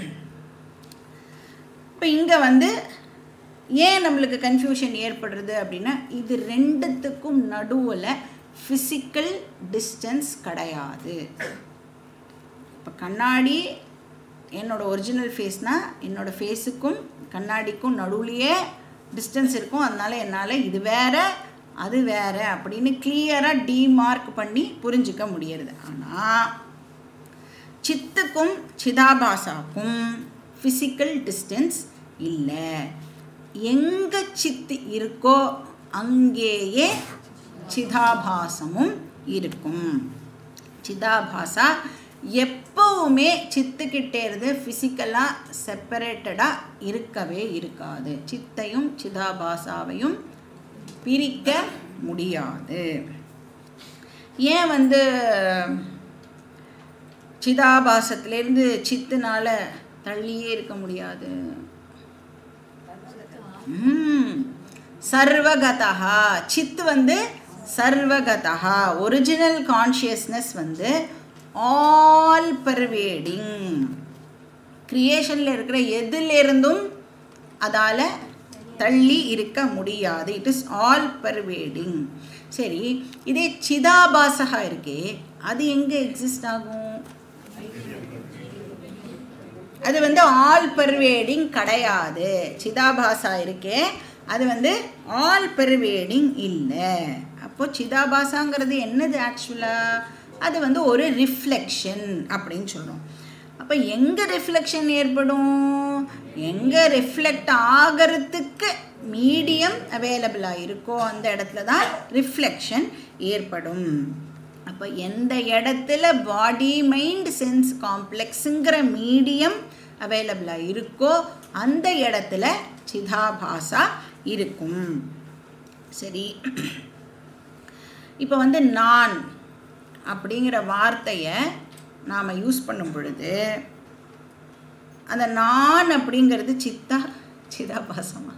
இப்போ இங்கே வந்து ஏன் நம்மளுக்கு கன்ஃபியூஷன் ஏற்படுறது அப்படின்னா இது ரெண்டுத்துக்கும் நடுவில் ஃபிசிக்கல் டிஸ்டன்ஸ் கிடையாது இப்போ கண்ணாடி என்னோடய ஒரிஜினல் ஃபேஸ்னால் என்னோடய ஃபேஸுக்கும் கண்ணாடிக்கும் நடுவுலையே டிஸ்டன்ஸ் இருக்கும் அதனால் என்னால் இது வேற அது வேற அப்படின்னு கிளியராக டிமார்க் பண்ணி புரிஞ்சிக்க முடியறது ஆனால் சித்துக்கும் சிதாபாசாக்கும் ஃபிசிக்கல் டிஸ்டன்ஸ் இல்லை எங்கே சித்து இருக்கோ அங்கேயே சிதாபாசமும் இருக்கும் சிதாபாசா எப்பவுமே சித்துக்கிட்டே இருந்து ஃபிசிக்கலாக செப்பரேட்டடாக இருக்கவே இருக்காது சித்தையும் சிதாபாசாவையும் பிரிக்க முடியாது ஏன் வந்து சிதாபாசத்திலேருந்து சித்துனால தள்ளியே இருக்க முடியாது ம். சர்வகதா சித் வந்து சர்வகதா ஒரிஜினல் கான்ஷியஸ்னஸ் வந்து ஆல் பர்வேடிங் கிரியேஷனில் இருக்கிற எதிலிருந்தும் அதால் தள்ளி இருக்க முடியாது இட் இஸ் ஆல் பர்வேடிங் சரி இதே சிதாபாசகா இருக்கே அது எங்கே எக்ஸிஸ்ட் ஆகும் அது வந்து ஆல் பர்வேடிங் கிடையாது சிதாபாசா இருக்கே அது வந்து ஆல் பர்வேடிங் இல்லை அப்போ சிதாபாசாங்கிறது என்னது ஆக்சுவலாக அது வந்து ஒரு ரிஃப்ளெக்ஷன் அப்படின்னு சொல்கிறோம் அப்போ எங்கே ரிஃப்ளெக்ஷன் ஏற்படும் எங்கே ரிஃப்ளெக்ட் ஆகிறதுக்கு மீடியம் அவைலபிளாக இருக்கோ அந்த இடத்துல தான் ரிஃப்ளெக்ஷன் ஏற்படும் அப்போ எந்த இடத்துல பாடி மைண்ட் சென்ஸ் காம்ப்ளெக்ஸுங்கிற மீடியம் அவைலபிளாக இருக்கோ அந்த இடத்துல சிதாபாசா இருக்கும் சரி இப்போ வந்து நான் அப்படிங்கிற வார்த்தையை நாம் யூஸ் பண்ணும் பொழுது அந்த நான் அப்படிங்கிறது சித்தா சிதாபாசமா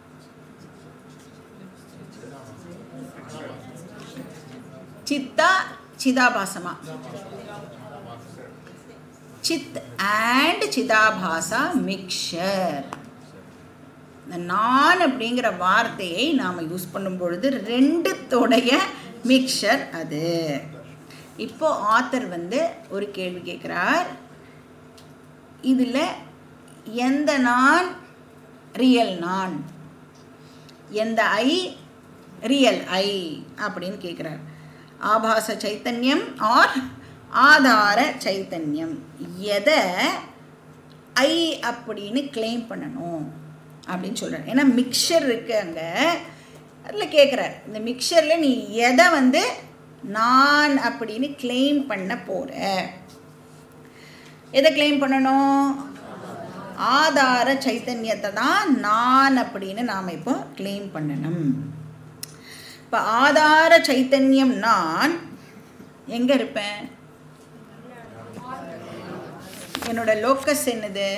சித்தா சிதாபாசமா சித் அண்ட் சிதாபாசா மிக்சர் இந்த நான் அப்படிங்கிற வார்த்தையை நாம் யூஸ் பண்ணும் பொழுது ரெண்டுத்தோடைய மிக்சர் அது இப்போ ஆத்தர் வந்து ஒரு கேள்வி கேட்குறார் இதில் எந்த நான் ரியல் நான் எந்த ஐ ரியல் ஐ அப்படின்னு கேட்குறார் ஆபாச சைத்தன்யம் ஆர் ஆதார சைத்தன்யம் எதை ஐ அப்படின்னு கிளைம் பண்ணணும் அப்படின்னு சொல்கிறார் ஏன்னா மிக்சர் இருக்கு அங்கே அதில் கேட்குறார் இந்த மிக்சரில் நீ எதை வந்து நான் அப்படின்னு கிளைம் பண்ண போகிற எதை கிளைம் பண்ணணும் ஆதார சைத்தன்யத்தை தான் நான் அப்படின்னு நாம் இப்போ கிளைம் பண்ணணும் இப்போ ஆதார சைத்தன்யம் நான் எங்கே இருப்பேன் என்னோட லோக்கஸ் என்னது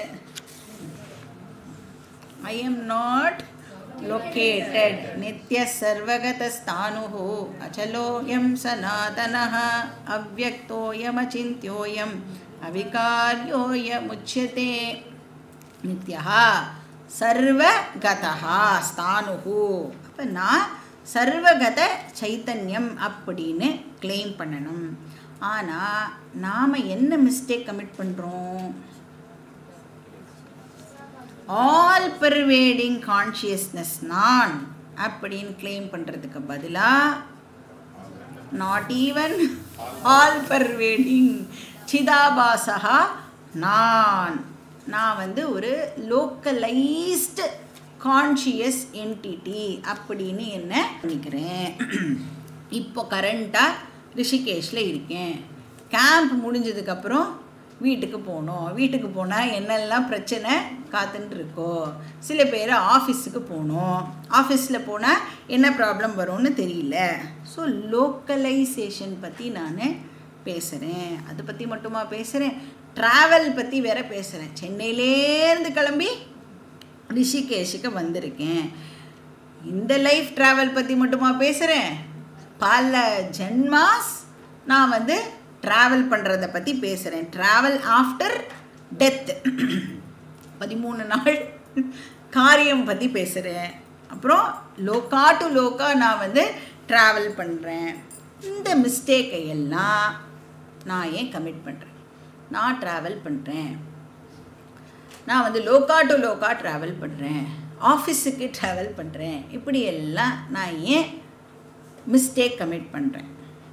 ஐ எம் நாட் லொக்கேட்டட் நித்ய சர்வகதஸ்தானுः அச்சலோயம் சனாதனः அவ்வக்தோயமச்சிந்தியோயம் அவிகாரியோயமுச்சியதே நித்யः சர்வகதः ஸ்தானுஹு அப்போ நான் சர்வகத சைத்தன்யம் அப்படின்னு கிளைம் பண்ணணும் ஆனால் நாம் என்ன மிஸ்டேக் கமிட் பண்ணுறோம் ஆல் பர்வேடிங் கான்ஷியஸ்னஸ் நான் அப்படின்னு கிளைம் பண்ணுறதுக்கு பதிலாக நாட் ஈவன் ஆல் பர்வேடிங் சிதாபாசகா நான் நான் வந்து ஒரு லோக்கலைஸ்டு கான்ஷியஸ் என்டிட்டி அப்படின்னு என்ன நினைக்கிறேன் இப்போ கரண்ட்டாக ரிஷிகேஷில் இருக்கேன் கேம்ப் முடிஞ்சதுக்கப்புறம் வீட்டுக்கு போகணும் வீட்டுக்கு போனால் என்னெல்லாம் பிரச்சனை காத்துன்னு இருக்கோ சில பேர் ஆஃபீஸுக்கு போகணும் ஆஃபீஸில் போனால் என்ன ப்ராப்ளம் வரும்னு தெரியல ஸோ லோக்கலைசேஷன் பற்றி நான் பேசுகிறேன் அதை பற்றி மட்டுமா பேசுகிறேன் ட்ராவல் பற்றி வேற பேசுகிறேன் சென்னையிலேருந்து கிளம்பி ரிஷிகேஷுக்கு வந்திருக்கேன் இந்த லைஃப் ட்ராவல் பற்றி மட்டுமா பேசுகிறேன் பல ஜென்மாஸ் நான் வந்து ட்ராவல் பண்ணுறத பற்றி பேசுகிறேன் ட்ராவல் ஆஃப்டர் டெத் பதிமூணு நாள் காரியம் பற்றி பேசுகிறேன் அப்புறம் லோக்கா டு லோக்கா நான் வந்து ட்ராவல் பண்ணுறேன் இந்த மிஸ்டேக்கை எல்லாம் நான் ஏன் கமிட் பண்ணுறேன் நான் ட்ராவல் பண்ணுறேன் நான் வந்து லோக்கா டு லோக்கா ட்ராவல் பண்ணுறேன் ஆஃபீஸுக்கு ட்ராவல் பண்ணுறேன் இப்படி எல்லாம் நான் ஏன் மிஸ்டேக் கமிட் பண்ணுறேன்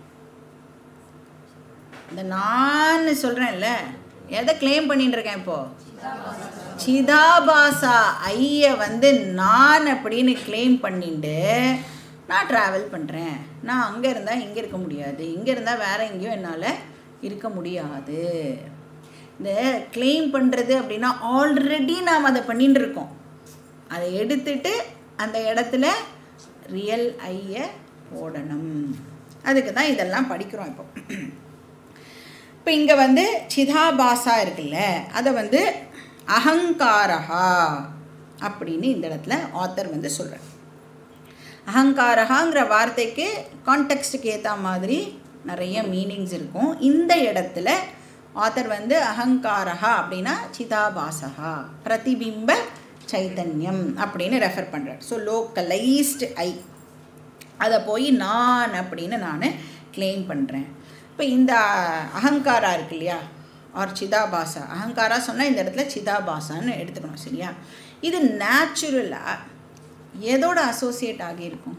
இந்த நான் சொல்கிறேன்ல எதை கிளைம் பண்ணிட்டு இருக்கேன் இப்போது சிதாபாசா ஐய வந்து நான் அப்படின்னு கிளைம் பண்ணிட்டு நான் ட்ராவல் பண்ணுறேன் நான் அங்கே இருந்தால் இங்கே இருக்க முடியாது இங்கே இருந்தால் வேற எங்கேயும் என்னால் இருக்க முடியாது இந்த கிளைம் பண்ணுறது அப்படின்னா ஆல்ரெடி நாம் அதை பண்ணிட்டு இருக்கோம் அதை எடுத்துட்டு அந்த இடத்துல ரியல் ஐய போடணும் அதுக்கு தான் இதெல்லாம் படிக்கிறோம் இப்போ இப்போ இப்போ இங்கே வந்து சிதாபாசா இருக்குல்ல அதை வந்து அகங்காரஹா அப்படின்னு இந்த இடத்துல ஆத்தர் வந்து சொல்கிறார் அகங்காரகாங்கிற வார்த்தைக்கு கான்டெக்ஸ்ட்டுக்கு ஏற்ற மாதிரி நிறைய மீனிங்ஸ் இருக்கும் இந்த இடத்துல ஆத்தர் வந்து அகங்காரகா அப்படின்னா சிதாபாசகா பிரதிபிம்ப சைத்தன்யம் அப்படின்னு ரெஃபர் பண்ணுறார் ஸோ லோக்கலைஸ்டு ஐ அதை போய் நான் அப்படின்னு நான் கிளைம் பண்ணுறேன் இப்போ இந்த அகங்காரா இருக்கு இல்லையா ஆர் சிதாபாசா அகங்காரா சொன்னால் இந்த இடத்துல சிதாபாசான்னு எடுத்துக்கணும் சரியா இது நேச்சுரலாக எதோட அசோசியேட் ஆகியிருக்கும்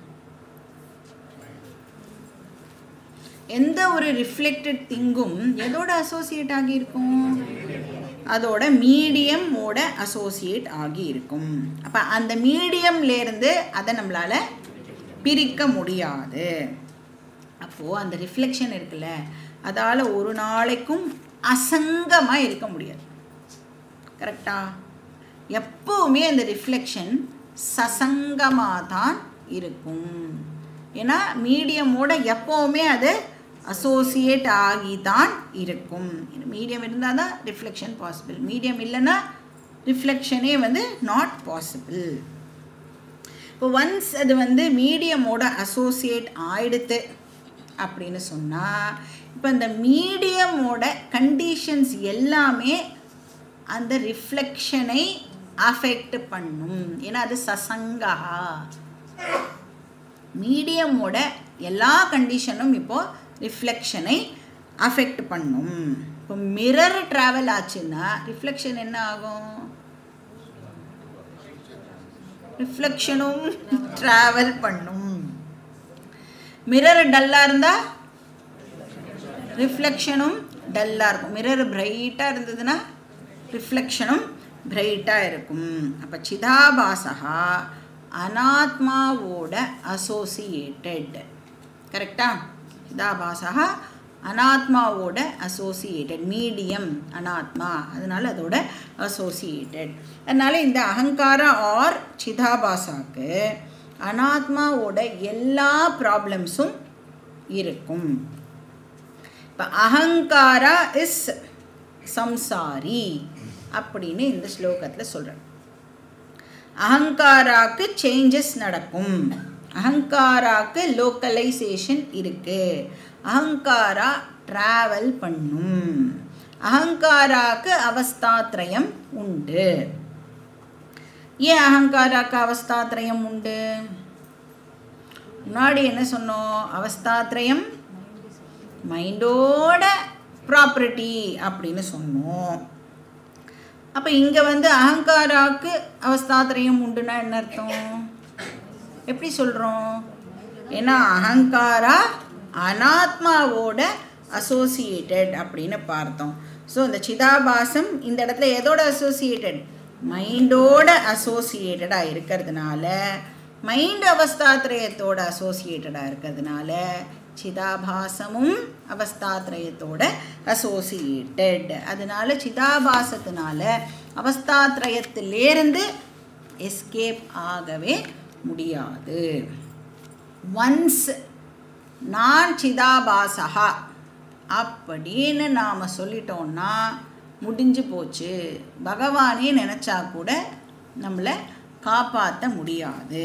எந்த ஒரு ரிஃப்ளெக்டட் திங்கும் எதோட அசோசியேட் ஆகியிருக்கும் அதோட மீடியமோட அசோசியேட் ஆகியிருக்கும் அப்போ அந்த மீடியம்லேருந்து அதை நம்மளால் பிரிக்க முடியாது அப்போது அந்த ரிஃப்ளெக்ஷன் இருக்குல்ல அதால் ஒரு நாளைக்கும் அசங்கமாக இருக்க முடியாது கரெக்டா எப்போவுமே அந்த ரிஃப்ளெக்ஷன் சசங்கமாக தான் இருக்கும் ஏன்னா மீடியமோட எப்போவுமே அது அசோசியேட் ஆகி தான் இருக்கும் மீடியம் இருந்தால் தான் ரிஃப்ளெக்ஷன் பாசிபிள் மீடியம் இல்லைன்னா ரிஃப்ளெக்ஷனே வந்து நாட் பாசிபிள் இப்போ ஒன்ஸ் அது வந்து மீடியமோட அசோசியேட் ஆயிடுத்து அப்படின்னு சொன்னால் இப்போ இந்த மீடியமோட கண்டிஷன்ஸ் எல்லாமே அந்த ரிஃப்ளெக்ஷனை அஃபெக்ட் பண்ணும் ஏன்னா அது சசங்கா மீடியமோட எல்லா கண்டிஷனும் இப்போது ரிஃப்ளெக்ஷனை அஃபெக்ட் பண்ணும் இப்போ மிரர் ட்ராவல் ஆச்சுன்னா ரிஃப்ளெக்ஷன் என்ன ஆகும் ரிஃப்ளெக்ஷனும் ட்ராவல் பண்ணும் மிரர் டல்லாக இருந்தால் ரிஃப்ளெக்ஷனும் டல்லாக இருக்கும் மிரர் பிரைட்டாக இருந்ததுன்னா ரிஃப்ளெக்ஷனும் பிரைட்டாக இருக்கும் அப்போ சிதாபாசகா அனாத்மாவோட அசோசியேட்டட் கரெக்டா சிதாபாசகா அனாத்மாவோட அசோசியேட்டட் மீடியம் அனாத்மா அதனால் அதோட அசோசியேட்டட் அதனால் இந்த அகங்கார ஆர் சிதாபாசாக்கு அனாத்மாவோட எல்லா ப்ராப்ளம்ஸும் இருக்கும் இப்போ அகங்காரா இஸ் சம்சாரி அப்படின்னு இந்த ஸ்லோகத்தில் சொல்கிறேன் அகங்காராக்கு சேஞ்சஸ் நடக்கும் அகங்காராக்கு லோக்கலைசேஷன் இருக்கு அகங்காரா ட்ராவல் பண்ணும் அகங்காராக்கு அவஸ்தாத்ரயம் உண்டு ஏன் அகங்காராக்கு அவஸ்தாத்ரயம் உண்டு முன்னாடி என்ன சொன்னோம் அவஸ்தாத்ரயம் மைண்டோட ப்ராப்பர்ட்டி அப்படின்னு சொன்னோம் அப்போ இங்கே வந்து அகங்காராக்கு அவஸ்தாத்திரயம் உண்டுன்னா என்ன அர்த்தம் எப்படி சொல்கிறோம் ஏன்னா அகங்காரா அனாத்மாவோட அசோசியேட்டட் அப்படின்னு பார்த்தோம் ஸோ இந்த சிதாபாசம் இந்த இடத்துல எதோட அசோசியேட்டட் மைண்டோட அசோசியேட்டடாக இருக்கிறதுனால மைண்ட் அவஸ்தாத்திரயத்தோட அசோசியேட்டடாக இருக்கிறதுனால சிதாபாசமும் அவஸ்தாத்ரயத்தோட அசோசியேட்டட் அதனால சிதாபாசத்தினால அவஸ்தாத்ரயத்திலேருந்து எஸ்கேப் ஆகவே முடியாது ஒன்ஸ் நான் சிதாபாசகா அப்படின்னு நாம் சொல்லிட்டோம்னா முடிஞ்சு போச்சு பகவானே நினச்சா கூட நம்மளை காப்பாற்ற முடியாது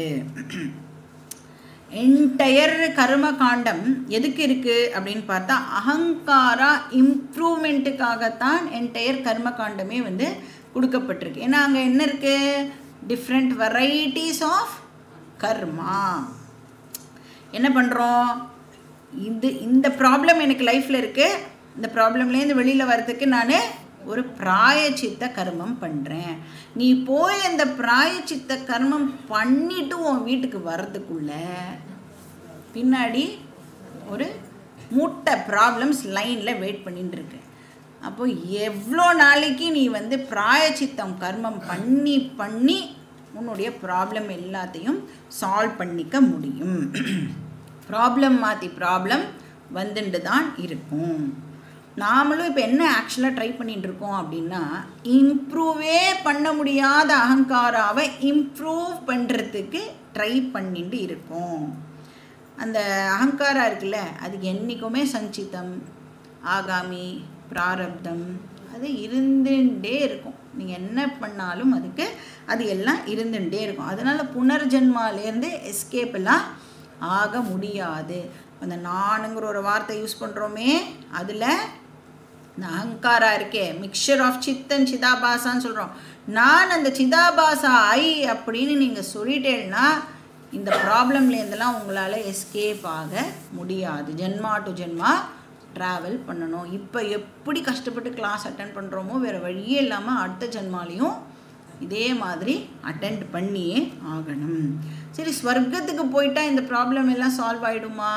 என்டையர் கர்ம காண்டம் எதுக்கு இருக்குது அப்படின்னு பார்த்தா அகங்காரா இம்ப்ரூவ்மெண்ட்டுக்காகத்தான் என்டையர் கர்ம காண்டமே வந்து கொடுக்கப்பட்டிருக்கு ஏன்னா அங்கே என்ன இருக்குது டிஃப்ரெண்ட் வெரைட்டிஸ் ஆஃப் கர்மா என்ன பண்ணுறோம் இது இந்த ப்ராப்ளம் எனக்கு லைஃப்பில் இருக்குது இந்த ப்ராப்ளம்லேருந்து வெளியில் வர்றதுக்கு நான் ஒரு பிராயச்சித்த கர்மம் பண்ணுறேன் நீ போய் அந்த பிராயச்சித்த கர்மம் பண்ணிட்டு உன் வீட்டுக்கு வர்றதுக்குள்ள பின்னாடி ஒரு மூட்டை ப்ராப்ளம்ஸ் லைனில் வெயிட் பண்ணிட்டு இருக்கு அப்போ எவ்வளோ நாளைக்கு நீ வந்து பிராயச்சித்தம் கர்மம் பண்ணி பண்ணி உன்னுடைய ப்ராப்ளம் எல்லாத்தையும் சால்வ் பண்ணிக்க முடியும் ப்ராப்ளம் மாற்றி ப்ராப்ளம் வந்துட்டு தான் இருக்கும் நாமளும் இப்போ என்ன ஆக்சுவலாக ட்ரை பண்ணிட்டு இருக்கோம் அப்படின்னா இம்ப்ரூவே பண்ண முடியாத அகங்காராவை இம்ப்ரூவ் பண்ணுறதுக்கு ட்ரை பண்ணிட்டு இருக்கோம் அந்த அகங்காரா இருக்குல்ல அது என்றைக்குமே சஞ்சிதம் ஆகாமி பிராரப்தம் அது இருந்துட்டே இருக்கும் நீங்கள் என்ன பண்ணாலும் அதுக்கு அது எல்லாம் இருந்துட்டே இருக்கும் அதனால் புனர்ஜென்மாலேருந்து எஸ்கேப் எல்லாம் ஆக முடியாது அந்த நானுங்கிற ஒரு வார்த்தை யூஸ் பண்ணுறோமே அதில் இந்த அகங்காரா இருக்கே மிக்சர் ஆஃப் சித்தன் சிதாபாசான்னு சொல்கிறோம் நான் அந்த சிதாபாசா ஐ அப்படின்னு நீங்கள் சொல்லிட்டேன்னா இந்த ப்ராப்ளம்லேருந்தெல்லாம் உங்களால் எஸ்கேப் ஆக முடியாது ஜென்மா டு ஜென்மா ட்ராவல் பண்ணணும் இப்போ எப்படி கஷ்டப்பட்டு கிளாஸ் அட்டன் பண்ணுறோமோ வேறு வழியே இல்லாமல் அடுத்த ஜென்மாலையும் இதே மாதிரி அட்டெண்ட் பண்ணியே ஆகணும் சரி ஸ்வர்க்கத்துக்கு போயிட்டா இந்த ப்ராப்ளம் எல்லாம் சால்வ் ஆகிடுமா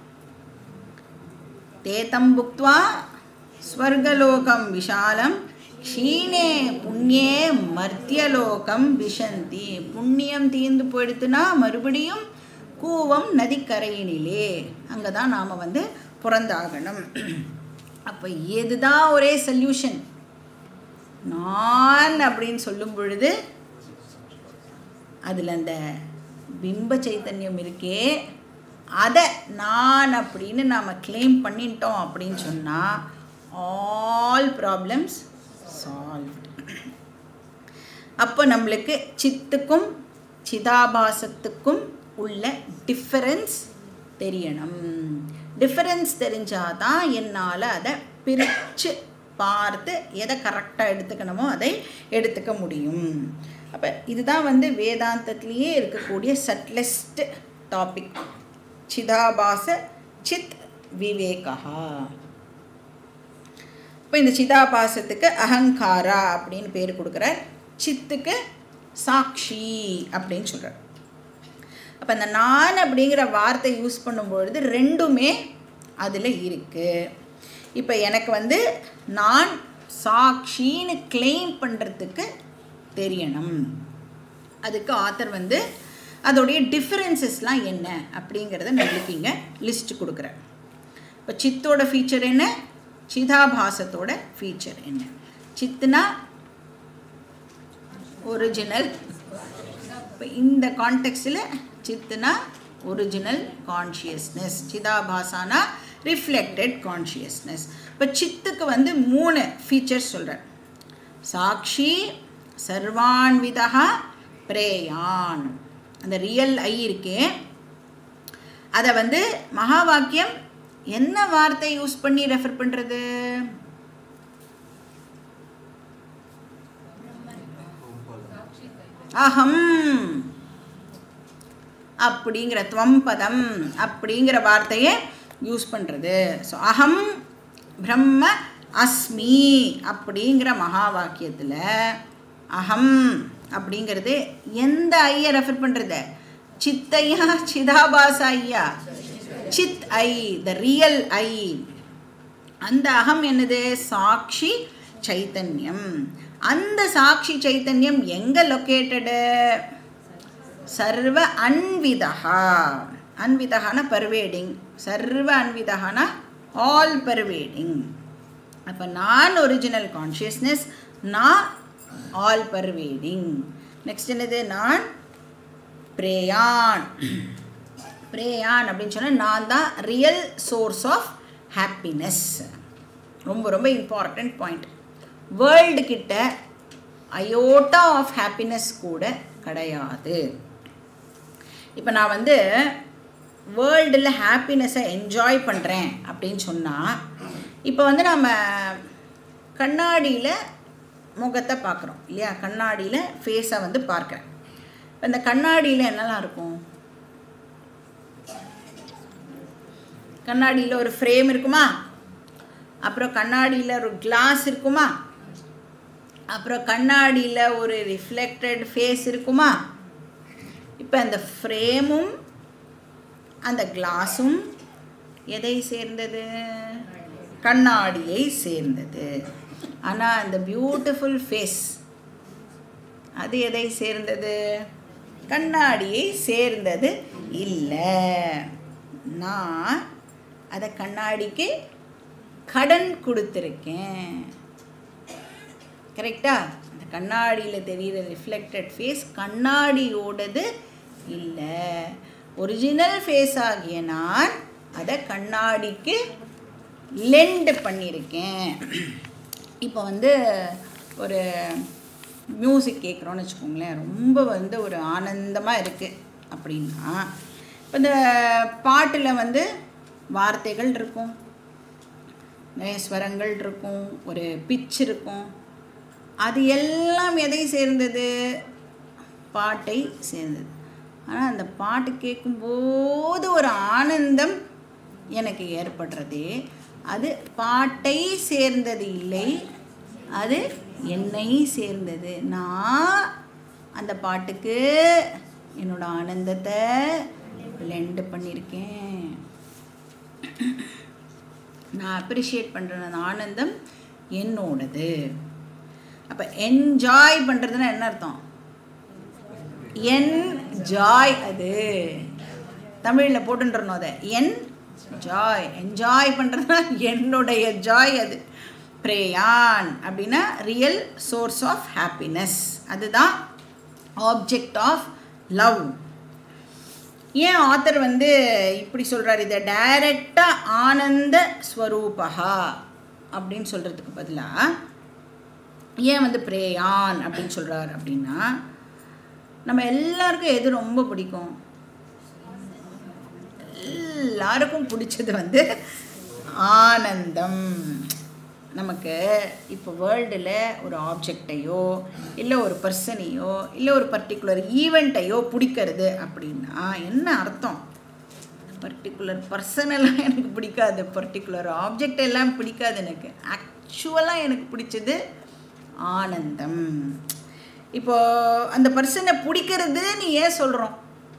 தேதம் புக்த்வா ஸ்வர்கலோகம் விஷாலம் க்ஷீணே புண்ணியே மர்த்தியலோகம் விஷந்தி புண்ணியம் தீர்ந்து போயிடுத்துனா மறுபடியும் கூவம் நதிக்கரையினிலே அங்கே தான் நாம் வந்து பிறந்தாகணும் அப்போ எதுதான் ஒரே சொல்யூஷன் நான் அப்படின்னு சொல்லும் பொழுது அதில் அந்த பிம்ப சைத்தன்யம் இருக்கே அதை நான் அப்படின்னு நாம் கிளைம் பண்ணிட்டோம் அப்படின்னு சொன்னால் ஆல் ப்ராப்ளம்ஸ் சால்வ்டு அப்போ நம்மளுக்கு சித்துக்கும் சிதாபாசத்துக்கும் உள்ள டிஃபரன்ஸ் தெரியணும் டிஃபரன்ஸ் தெரிஞ்சாதான் என்னால் அதை பிரித்து பார்த்து எதை கரெக்டாக எடுத்துக்கணுமோ அதை எடுத்துக்க முடியும் அப்போ இதுதான் வந்து வேதாந்தத்திலேயே இருக்கக்கூடிய சட்லெஸ்ட் டாபிக் சிதாபாச சித் விவேகா இப்போ இந்த சிதாபாசத்துக்கு அகங்காரா அப்படின்னு பேர் கொடுக்குறார் சித்துக்கு சாட்சி அப்படின்னு சொல்கிறார் அப்போ இந்த நான் அப்படிங்கிற வார்த்தை யூஸ் பண்ணும்பொழுது ரெண்டுமே அதில் இருக்குது இப்போ எனக்கு வந்து நான் சாட்சின்னு கிளைம் பண்ணுறதுக்கு தெரியணும் அதுக்கு ஆத்தர் வந்து அதோடைய டிஃப்ரென்சஸ்லாம் என்ன அப்படிங்கிறத நம்மளுக்கு இங்கே லிஸ்ட் கொடுக்குறேன் இப்போ சித்தோட ஃபீச்சர் என்ன சிதாபாசத்தோட ஃபீச்சர் என்ன சித்துனா ஒரிஜினல் இப்போ இந்த கான்டெக்ஸ்டில் சித்துனா ஒரிஜினல் கான்ஷியஸ்னஸ் சிதாபாசானா ரிஃப்ளெக்டட் கான்ஷியஸ்னஸ் இப்போ சித்துக்கு வந்து மூணு ஃபீச்சர்ஸ் சொல்கிறேன் சாட்சி சர்வான்விதா பிரேயான் அந்த ரியல் ஐ இருக்கே அதை வந்து மகா வாக்கியம் என்ன வார்த்தை யூஸ் பண்ணி ரெஃபர் பண்ணுறது அகம் அப்படிங்கிற துவம்பதம் அப்படிங்கிற வார்த்தையை யூஸ் பண்ணுறது ஸோ அகம் பிரம்ம அஸ்மி அப்படிங்கிற மகா வாக்கியத்தில் அகம் அப்படிங்கிறது எந்த ஐயை ரெஃபர் பண்ணுறது சித்தையா சிதாபாசா ஐயா சித் ஐ த ரியல் ஐ அந்த அகம் என்னது சாட்சி சைத்தன்யம் அந்த சாட்சி சைத்தன்யம் எங்கே லொக்கேட்டடு சர்வ அன்விதா அன்விதகான பர்வேடிங் சர்வ அன்விதகான ஆல் பர்வேடிங் அப்போ நான் ஒரிஜினல் கான்ஷியஸ்னஸ் நான் ஆல் பர்வேடிங் நெக்ஸ்ட் என்னது நான் பிரேயான் பிரேயான் அப்படின்னு சொன்னால் நான் தான் ரியல் சோர்ஸ் ஆஃப் ஹாப்பினஸ் ரொம்ப ரொம்ப இம்பார்ட்டண்ட் பாயிண்ட் வேர்ல்டு கிட்ட அயோட்டா ஆஃப் ஹாப்பினஸ் கூட கிடையாது இப்போ நான் வந்து வேர்ல்டில் ஹாப்பினஸை என்ஜாய் பண்ணுறேன் அப்படின்னு சொன்னால் இப்போ வந்து நம்ம கண்ணாடியில் முகத்தை பார்க்குறோம் இல்லையா கண்ணாடியில் ஃபேஸை வந்து பார்க்குறேன் இப்போ இந்த கண்ணாடியில் என்னெல்லாம் இருக்கும் கண்ணாடியில் ஒரு ஃப்ரேம் இருக்குமா அப்புறம் கண்ணாடியில் ஒரு கிளாஸ் இருக்குமா அப்புறம் கண்ணாடியில் ஒரு ரிஃப்ளெக்டட் ஃபேஸ் இருக்குமா இப்போ அந்த ஃப்ரேமும் அந்த கிளாஸும் எதை சேர்ந்தது கண்ணாடியை சேர்ந்தது ஆனால் அந்த பியூட்டிஃபுல் ஃபேஸ் அது எதை சேர்ந்தது கண்ணாடியை சேர்ந்தது இல்லை நான் அதை கண்ணாடிக்கு கடன் கொடுத்துருக்கேன் கரெக்டா அந்த கண்ணாடியில் தெரிகிற ரிஃப்ளெக்டட் ஃபேஸ் கண்ணாடியோடது இல்லை ஒரிஜினல் ஃபேஸ் ஆகிய நான் அதை கண்ணாடிக்கு லெண்ட் பண்ணியிருக்கேன் இப்போ வந்து ஒரு மியூசிக் கேட்குறோன்னு வச்சுக்கோங்களேன் ரொம்ப வந்து ஒரு ஆனந்தமாக இருக்குது அப்படின்னா இப்போ இந்த பாட்டில் வந்து வார்த்தைகள் இருக்கும் நிறைய ஸ்வரங்கள் இருக்கும் ஒரு பிச் இருக்கும் அது எல்லாம் எதை சேர்ந்தது பாட்டை சேர்ந்தது ஆனால் அந்த பாட்டு கேட்கும்போது ஒரு ஆனந்தம் எனக்கு ஏற்படுறது அது பாட்டை சேர்ந்தது இல்லை அது என்னை சேர்ந்தது நான் அந்த பாட்டுக்கு என்னோட ஆனந்தத்தை பிளெண்ட் பண்ணியிருக்கேன் நான் அப்ரிஷியேட் பண்ணுற அந்த ஆனந்தம் என்னோடது அப்போ என்ஜாய் பண்ணுறதுன்னா என்ன அர்த்தம் என் ஜாய் அது தமிழில் போட்டுன்றணும் அதை என் ஜாய் என்ஜாய் பண்ணுறதுனா என்னுடைய ஜாய் அது பிரேயான் அப்படின்னா ரியல் சோர்ஸ் ஆஃப் ஹாப்பினஸ் அதுதான் ஆப்ஜெக்ட் ஆஃப் லவ் ஏன் ஆத்தர் வந்து இப்படி சொல்கிறார் இதை டைரக்டாக ஆனந்த ஸ்வரூபகா அப்படின்னு சொல்கிறதுக்கு பதிலாக ஏன் வந்து பிரேயான் அப்படின்னு சொல்கிறார் அப்படின்னா நம்ம எல்லாருக்கும் எது ரொம்ப பிடிக்கும் எல்லாருக்கும் பிடிச்சது வந்து ஆனந்தம் நமக்கு இப்போ வேர்ல்டில் ஒரு ஆப்ஜெக்டையோ இல்லை ஒரு பர்சனையோ இல்லை ஒரு பர்டிகுலர் ஈவெண்ட்டையோ பிடிக்கிறது அப்படின்னா என்ன அர்த்தம் பர்டிகுலர் பர்சனெல்லாம் எனக்கு பிடிக்காது பர்டிகுலர் ஆப்ஜெக்ட் எல்லாம் பிடிக்காது எனக்கு ஆக்சுவலாக எனக்கு பிடிச்சது ஆனந்தம் இப்போ அந்த பர்சனை பிடிக்கிறதுன்னு ஏன் சொல்கிறோம்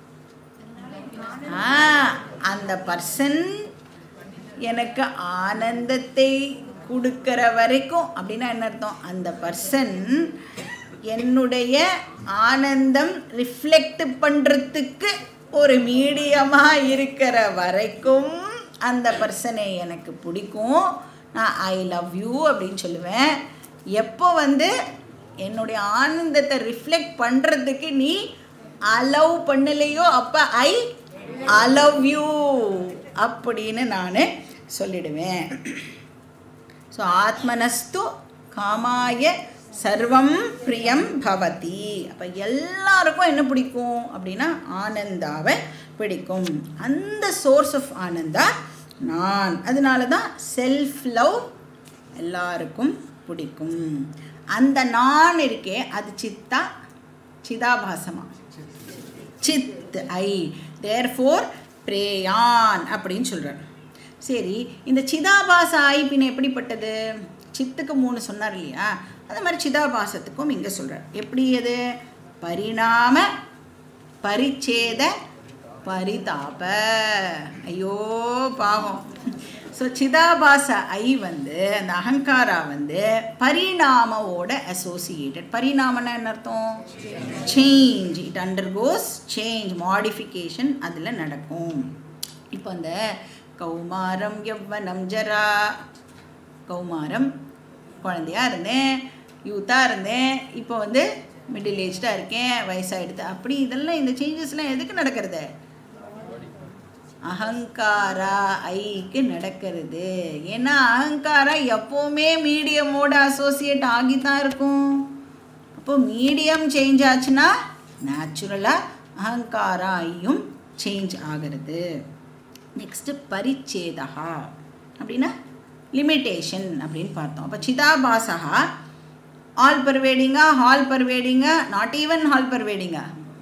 ஆ அந்த பர்சன் எனக்கு ஆனந்தத்தை கொடுக்கிற வரைக்கும் அப்படின்னா என்ன அர்த்தம் அந்த பர்சன் என்னுடைய ஆனந்தம் ரிஃப்ளெக்ட் பண்ணுறதுக்கு ஒரு மீடியமாக இருக்கிற வரைக்கும் அந்த பர்சனை எனக்கு பிடிக்கும் நான் ஐ லவ் யூ அப்படின்னு சொல்லுவேன் எப்போ வந்து என்னுடைய ஆனந்தத்தை ரிஃப்ளெக்ட் பண்ணுறதுக்கு நீ அலவ் பண்ணலையோ அப்போ ஐ அலவ் யூ அப்படின்னு நான் சொல்லிடுவேன் ஸோ ஆத்மனஸ்து காமாய சர்வம் பிரியம் பவதி அப்போ எல்லாருக்கும் என்ன பிடிக்கும் அப்படின்னா ஆனந்தாவை பிடிக்கும் அந்த சோர்ஸ் ஆஃப் ஆனந்தா நான் அதனால தான் செல்ஃப் லவ் எல்லாருக்கும் பிடிக்கும் அந்த நான் இருக்கே அது சித்தா சிதாபாசமா சித் ஐ தேர் ஃபோர் பிரேயான் அப்படின்னு சொல்கிறார் சரி இந்த சிதாபாச ஐ பின்ன எப்படிப்பட்டது சித்துக்கு மூணு சொன்னார் இல்லையா அது மாதிரி சிதாபாசத்துக்கும் இங்கே சொல்கிறார் எப்படி அது பரிணாம பரிச்சேத பரிதாப ஐயோ பாவம் ஸோ சிதாபாச ஐ வந்து அந்த அகங்காரா வந்து பரிணாமவோட அசோசியேட்டட் பரிணாமம்னா என்ன அர்த்தம் change it undergoes change modification அதில் நடக்கும் இப்போ அந்த கௌமாரம் யவ்வனம் ஜரா கௌமாரம் குழந்தையா இருந்தேன் யூத்தாக இருந்தேன் இப்போ வந்து மிடில் ஏஜ்டாக இருக்கேன் வயசாகிடுது அப்படி இதெல்லாம் இந்த சேஞ்சஸ்லாம் எதுக்கு நடக்கிறது அகங்காரா ஐக்கு நடக்கிறது ஏன்னா அகங்காரா எப்போவுமே மீடியமோட அசோசியேட் ஆகி தான் இருக்கும் அப்போ மீடியம் சேஞ்ச் ஆச்சுன்னா நேச்சுரலாக அகங்காரா ஐயும் சேஞ்ச் ஆகிறது நெக்ஸ்ட்டு பரிச்சேதா அப்படின்னா லிமிட்டேஷன் அப்படின்னு பார்த்தோம் அப்போ சிதாபாசகா ஆல் பர்வேடிங்கா ஹால் பர்வேடிங்கா நாட் ஈவன் ஹால் பர்வேடிங்கா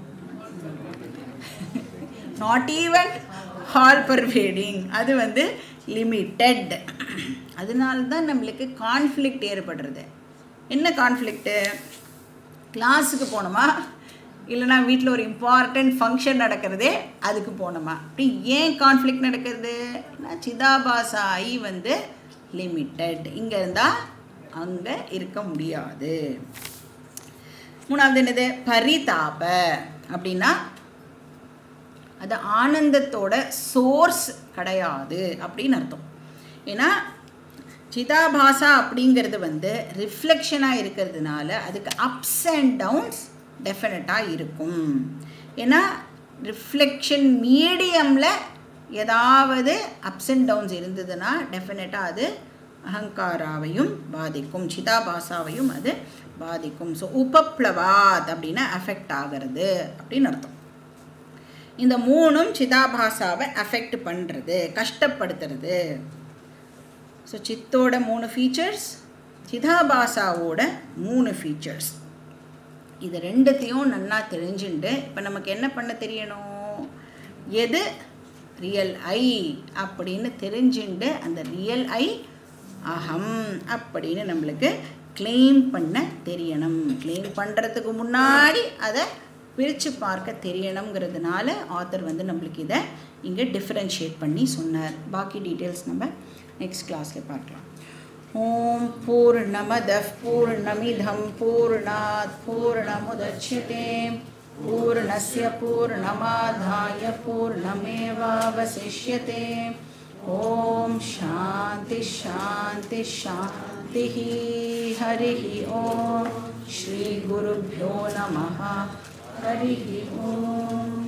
நாட் ஈவன் ஹால் பர்வேடிங் அது வந்து லிமிட்டட் அதனால தான் நம்மளுக்கு கான்ஃப்ளிக்ட் ஏற்படுறது என்ன கான்ஃப்ளிக்ட்டு கிளாஸுக்கு போனோமா இல்லைனா வீட்டில் ஒரு இம்பார்ட்டண்ட் ஃபங்க்ஷன் நடக்கிறதே அதுக்கு போனோமா அப்படி ஏன் கான்ஃப்ளிக்ட் நடக்கிறது சிதாபாசா ஐ வந்து லிமிட்டட் இங்கே இருந்தால் அங்கே இருக்க முடியாது மூணாவது என்னது பரிதாப அப்படின்னா அது ஆனந்தத்தோட சோர்ஸ் கிடையாது அப்படின்னு அர்த்தம் ஏன்னா சிதாபாசா அப்படிங்கிறது வந்து ரிஃப்ளெக்ஷனாக இருக்கிறதுனால அதுக்கு அப்ஸ் அண்ட் டவுன்ஸ் டெஃபினட்டாக இருக்கும் ஏன்னா ரிஃப்ளெக்ஷன் மீடியமில் ஏதாவது அப்ஸ் அண்ட் டவுன்ஸ் இருந்ததுன்னா டெஃபினட்டாக அது அகங்காராவையும் பாதிக்கும் சிதாபாசாவையும் அது பாதிக்கும் ஸோ உபப்ளவாத் அப்படின்னா அஃபெக்ட் ஆகிறது அப்படின்னு அர்த்தம் இந்த மூணும் சிதாபாசாவை அஃபெக்ட் பண்ணுறது கஷ்டப்படுத்துறது ஸோ சித்தோட மூணு ஃபீச்சர்ஸ் சிதாபாசாவோட மூணு ஃபீச்சர்ஸ் இது ரெண்டுத்தையும் நன்னா தெரிஞ்சுண்டு இப்போ நமக்கு என்ன பண்ண தெரியணும் எது ரியல் ஐ அப்படின்னு தெரிஞ்சுண்டு அந்த ரியல் ஐ அகம் அப்படின்னு நம்மளுக்கு கிளைம் பண்ண தெரியணும் கிளைம் பண்ணுறதுக்கு முன்னாடி அதை பிரித்து பார்க்க தெரியணுங்கிறதுனால ஆத்தர் வந்து நம்மளுக்கு இதை இங்கே டிஃப்ரென்ஷியேட் பண்ணி சொன்னார் பாக்கி டீட்டெயில்ஸ் நம்ம நெக்ஸ்ட் கிளாஸில் பார்க்கலாம் ॐ पूर्णमदः पूर्णमिदं पूर्णात् पूर्णमुदच्यते पूर्णस्य पूर्णमादाय पूर्णमेवावशिष्यते ॐ शान्ति शान्ति शान्तिः हरिः ॐ श्रीगुरुभ्यो नमः हरिः ॐ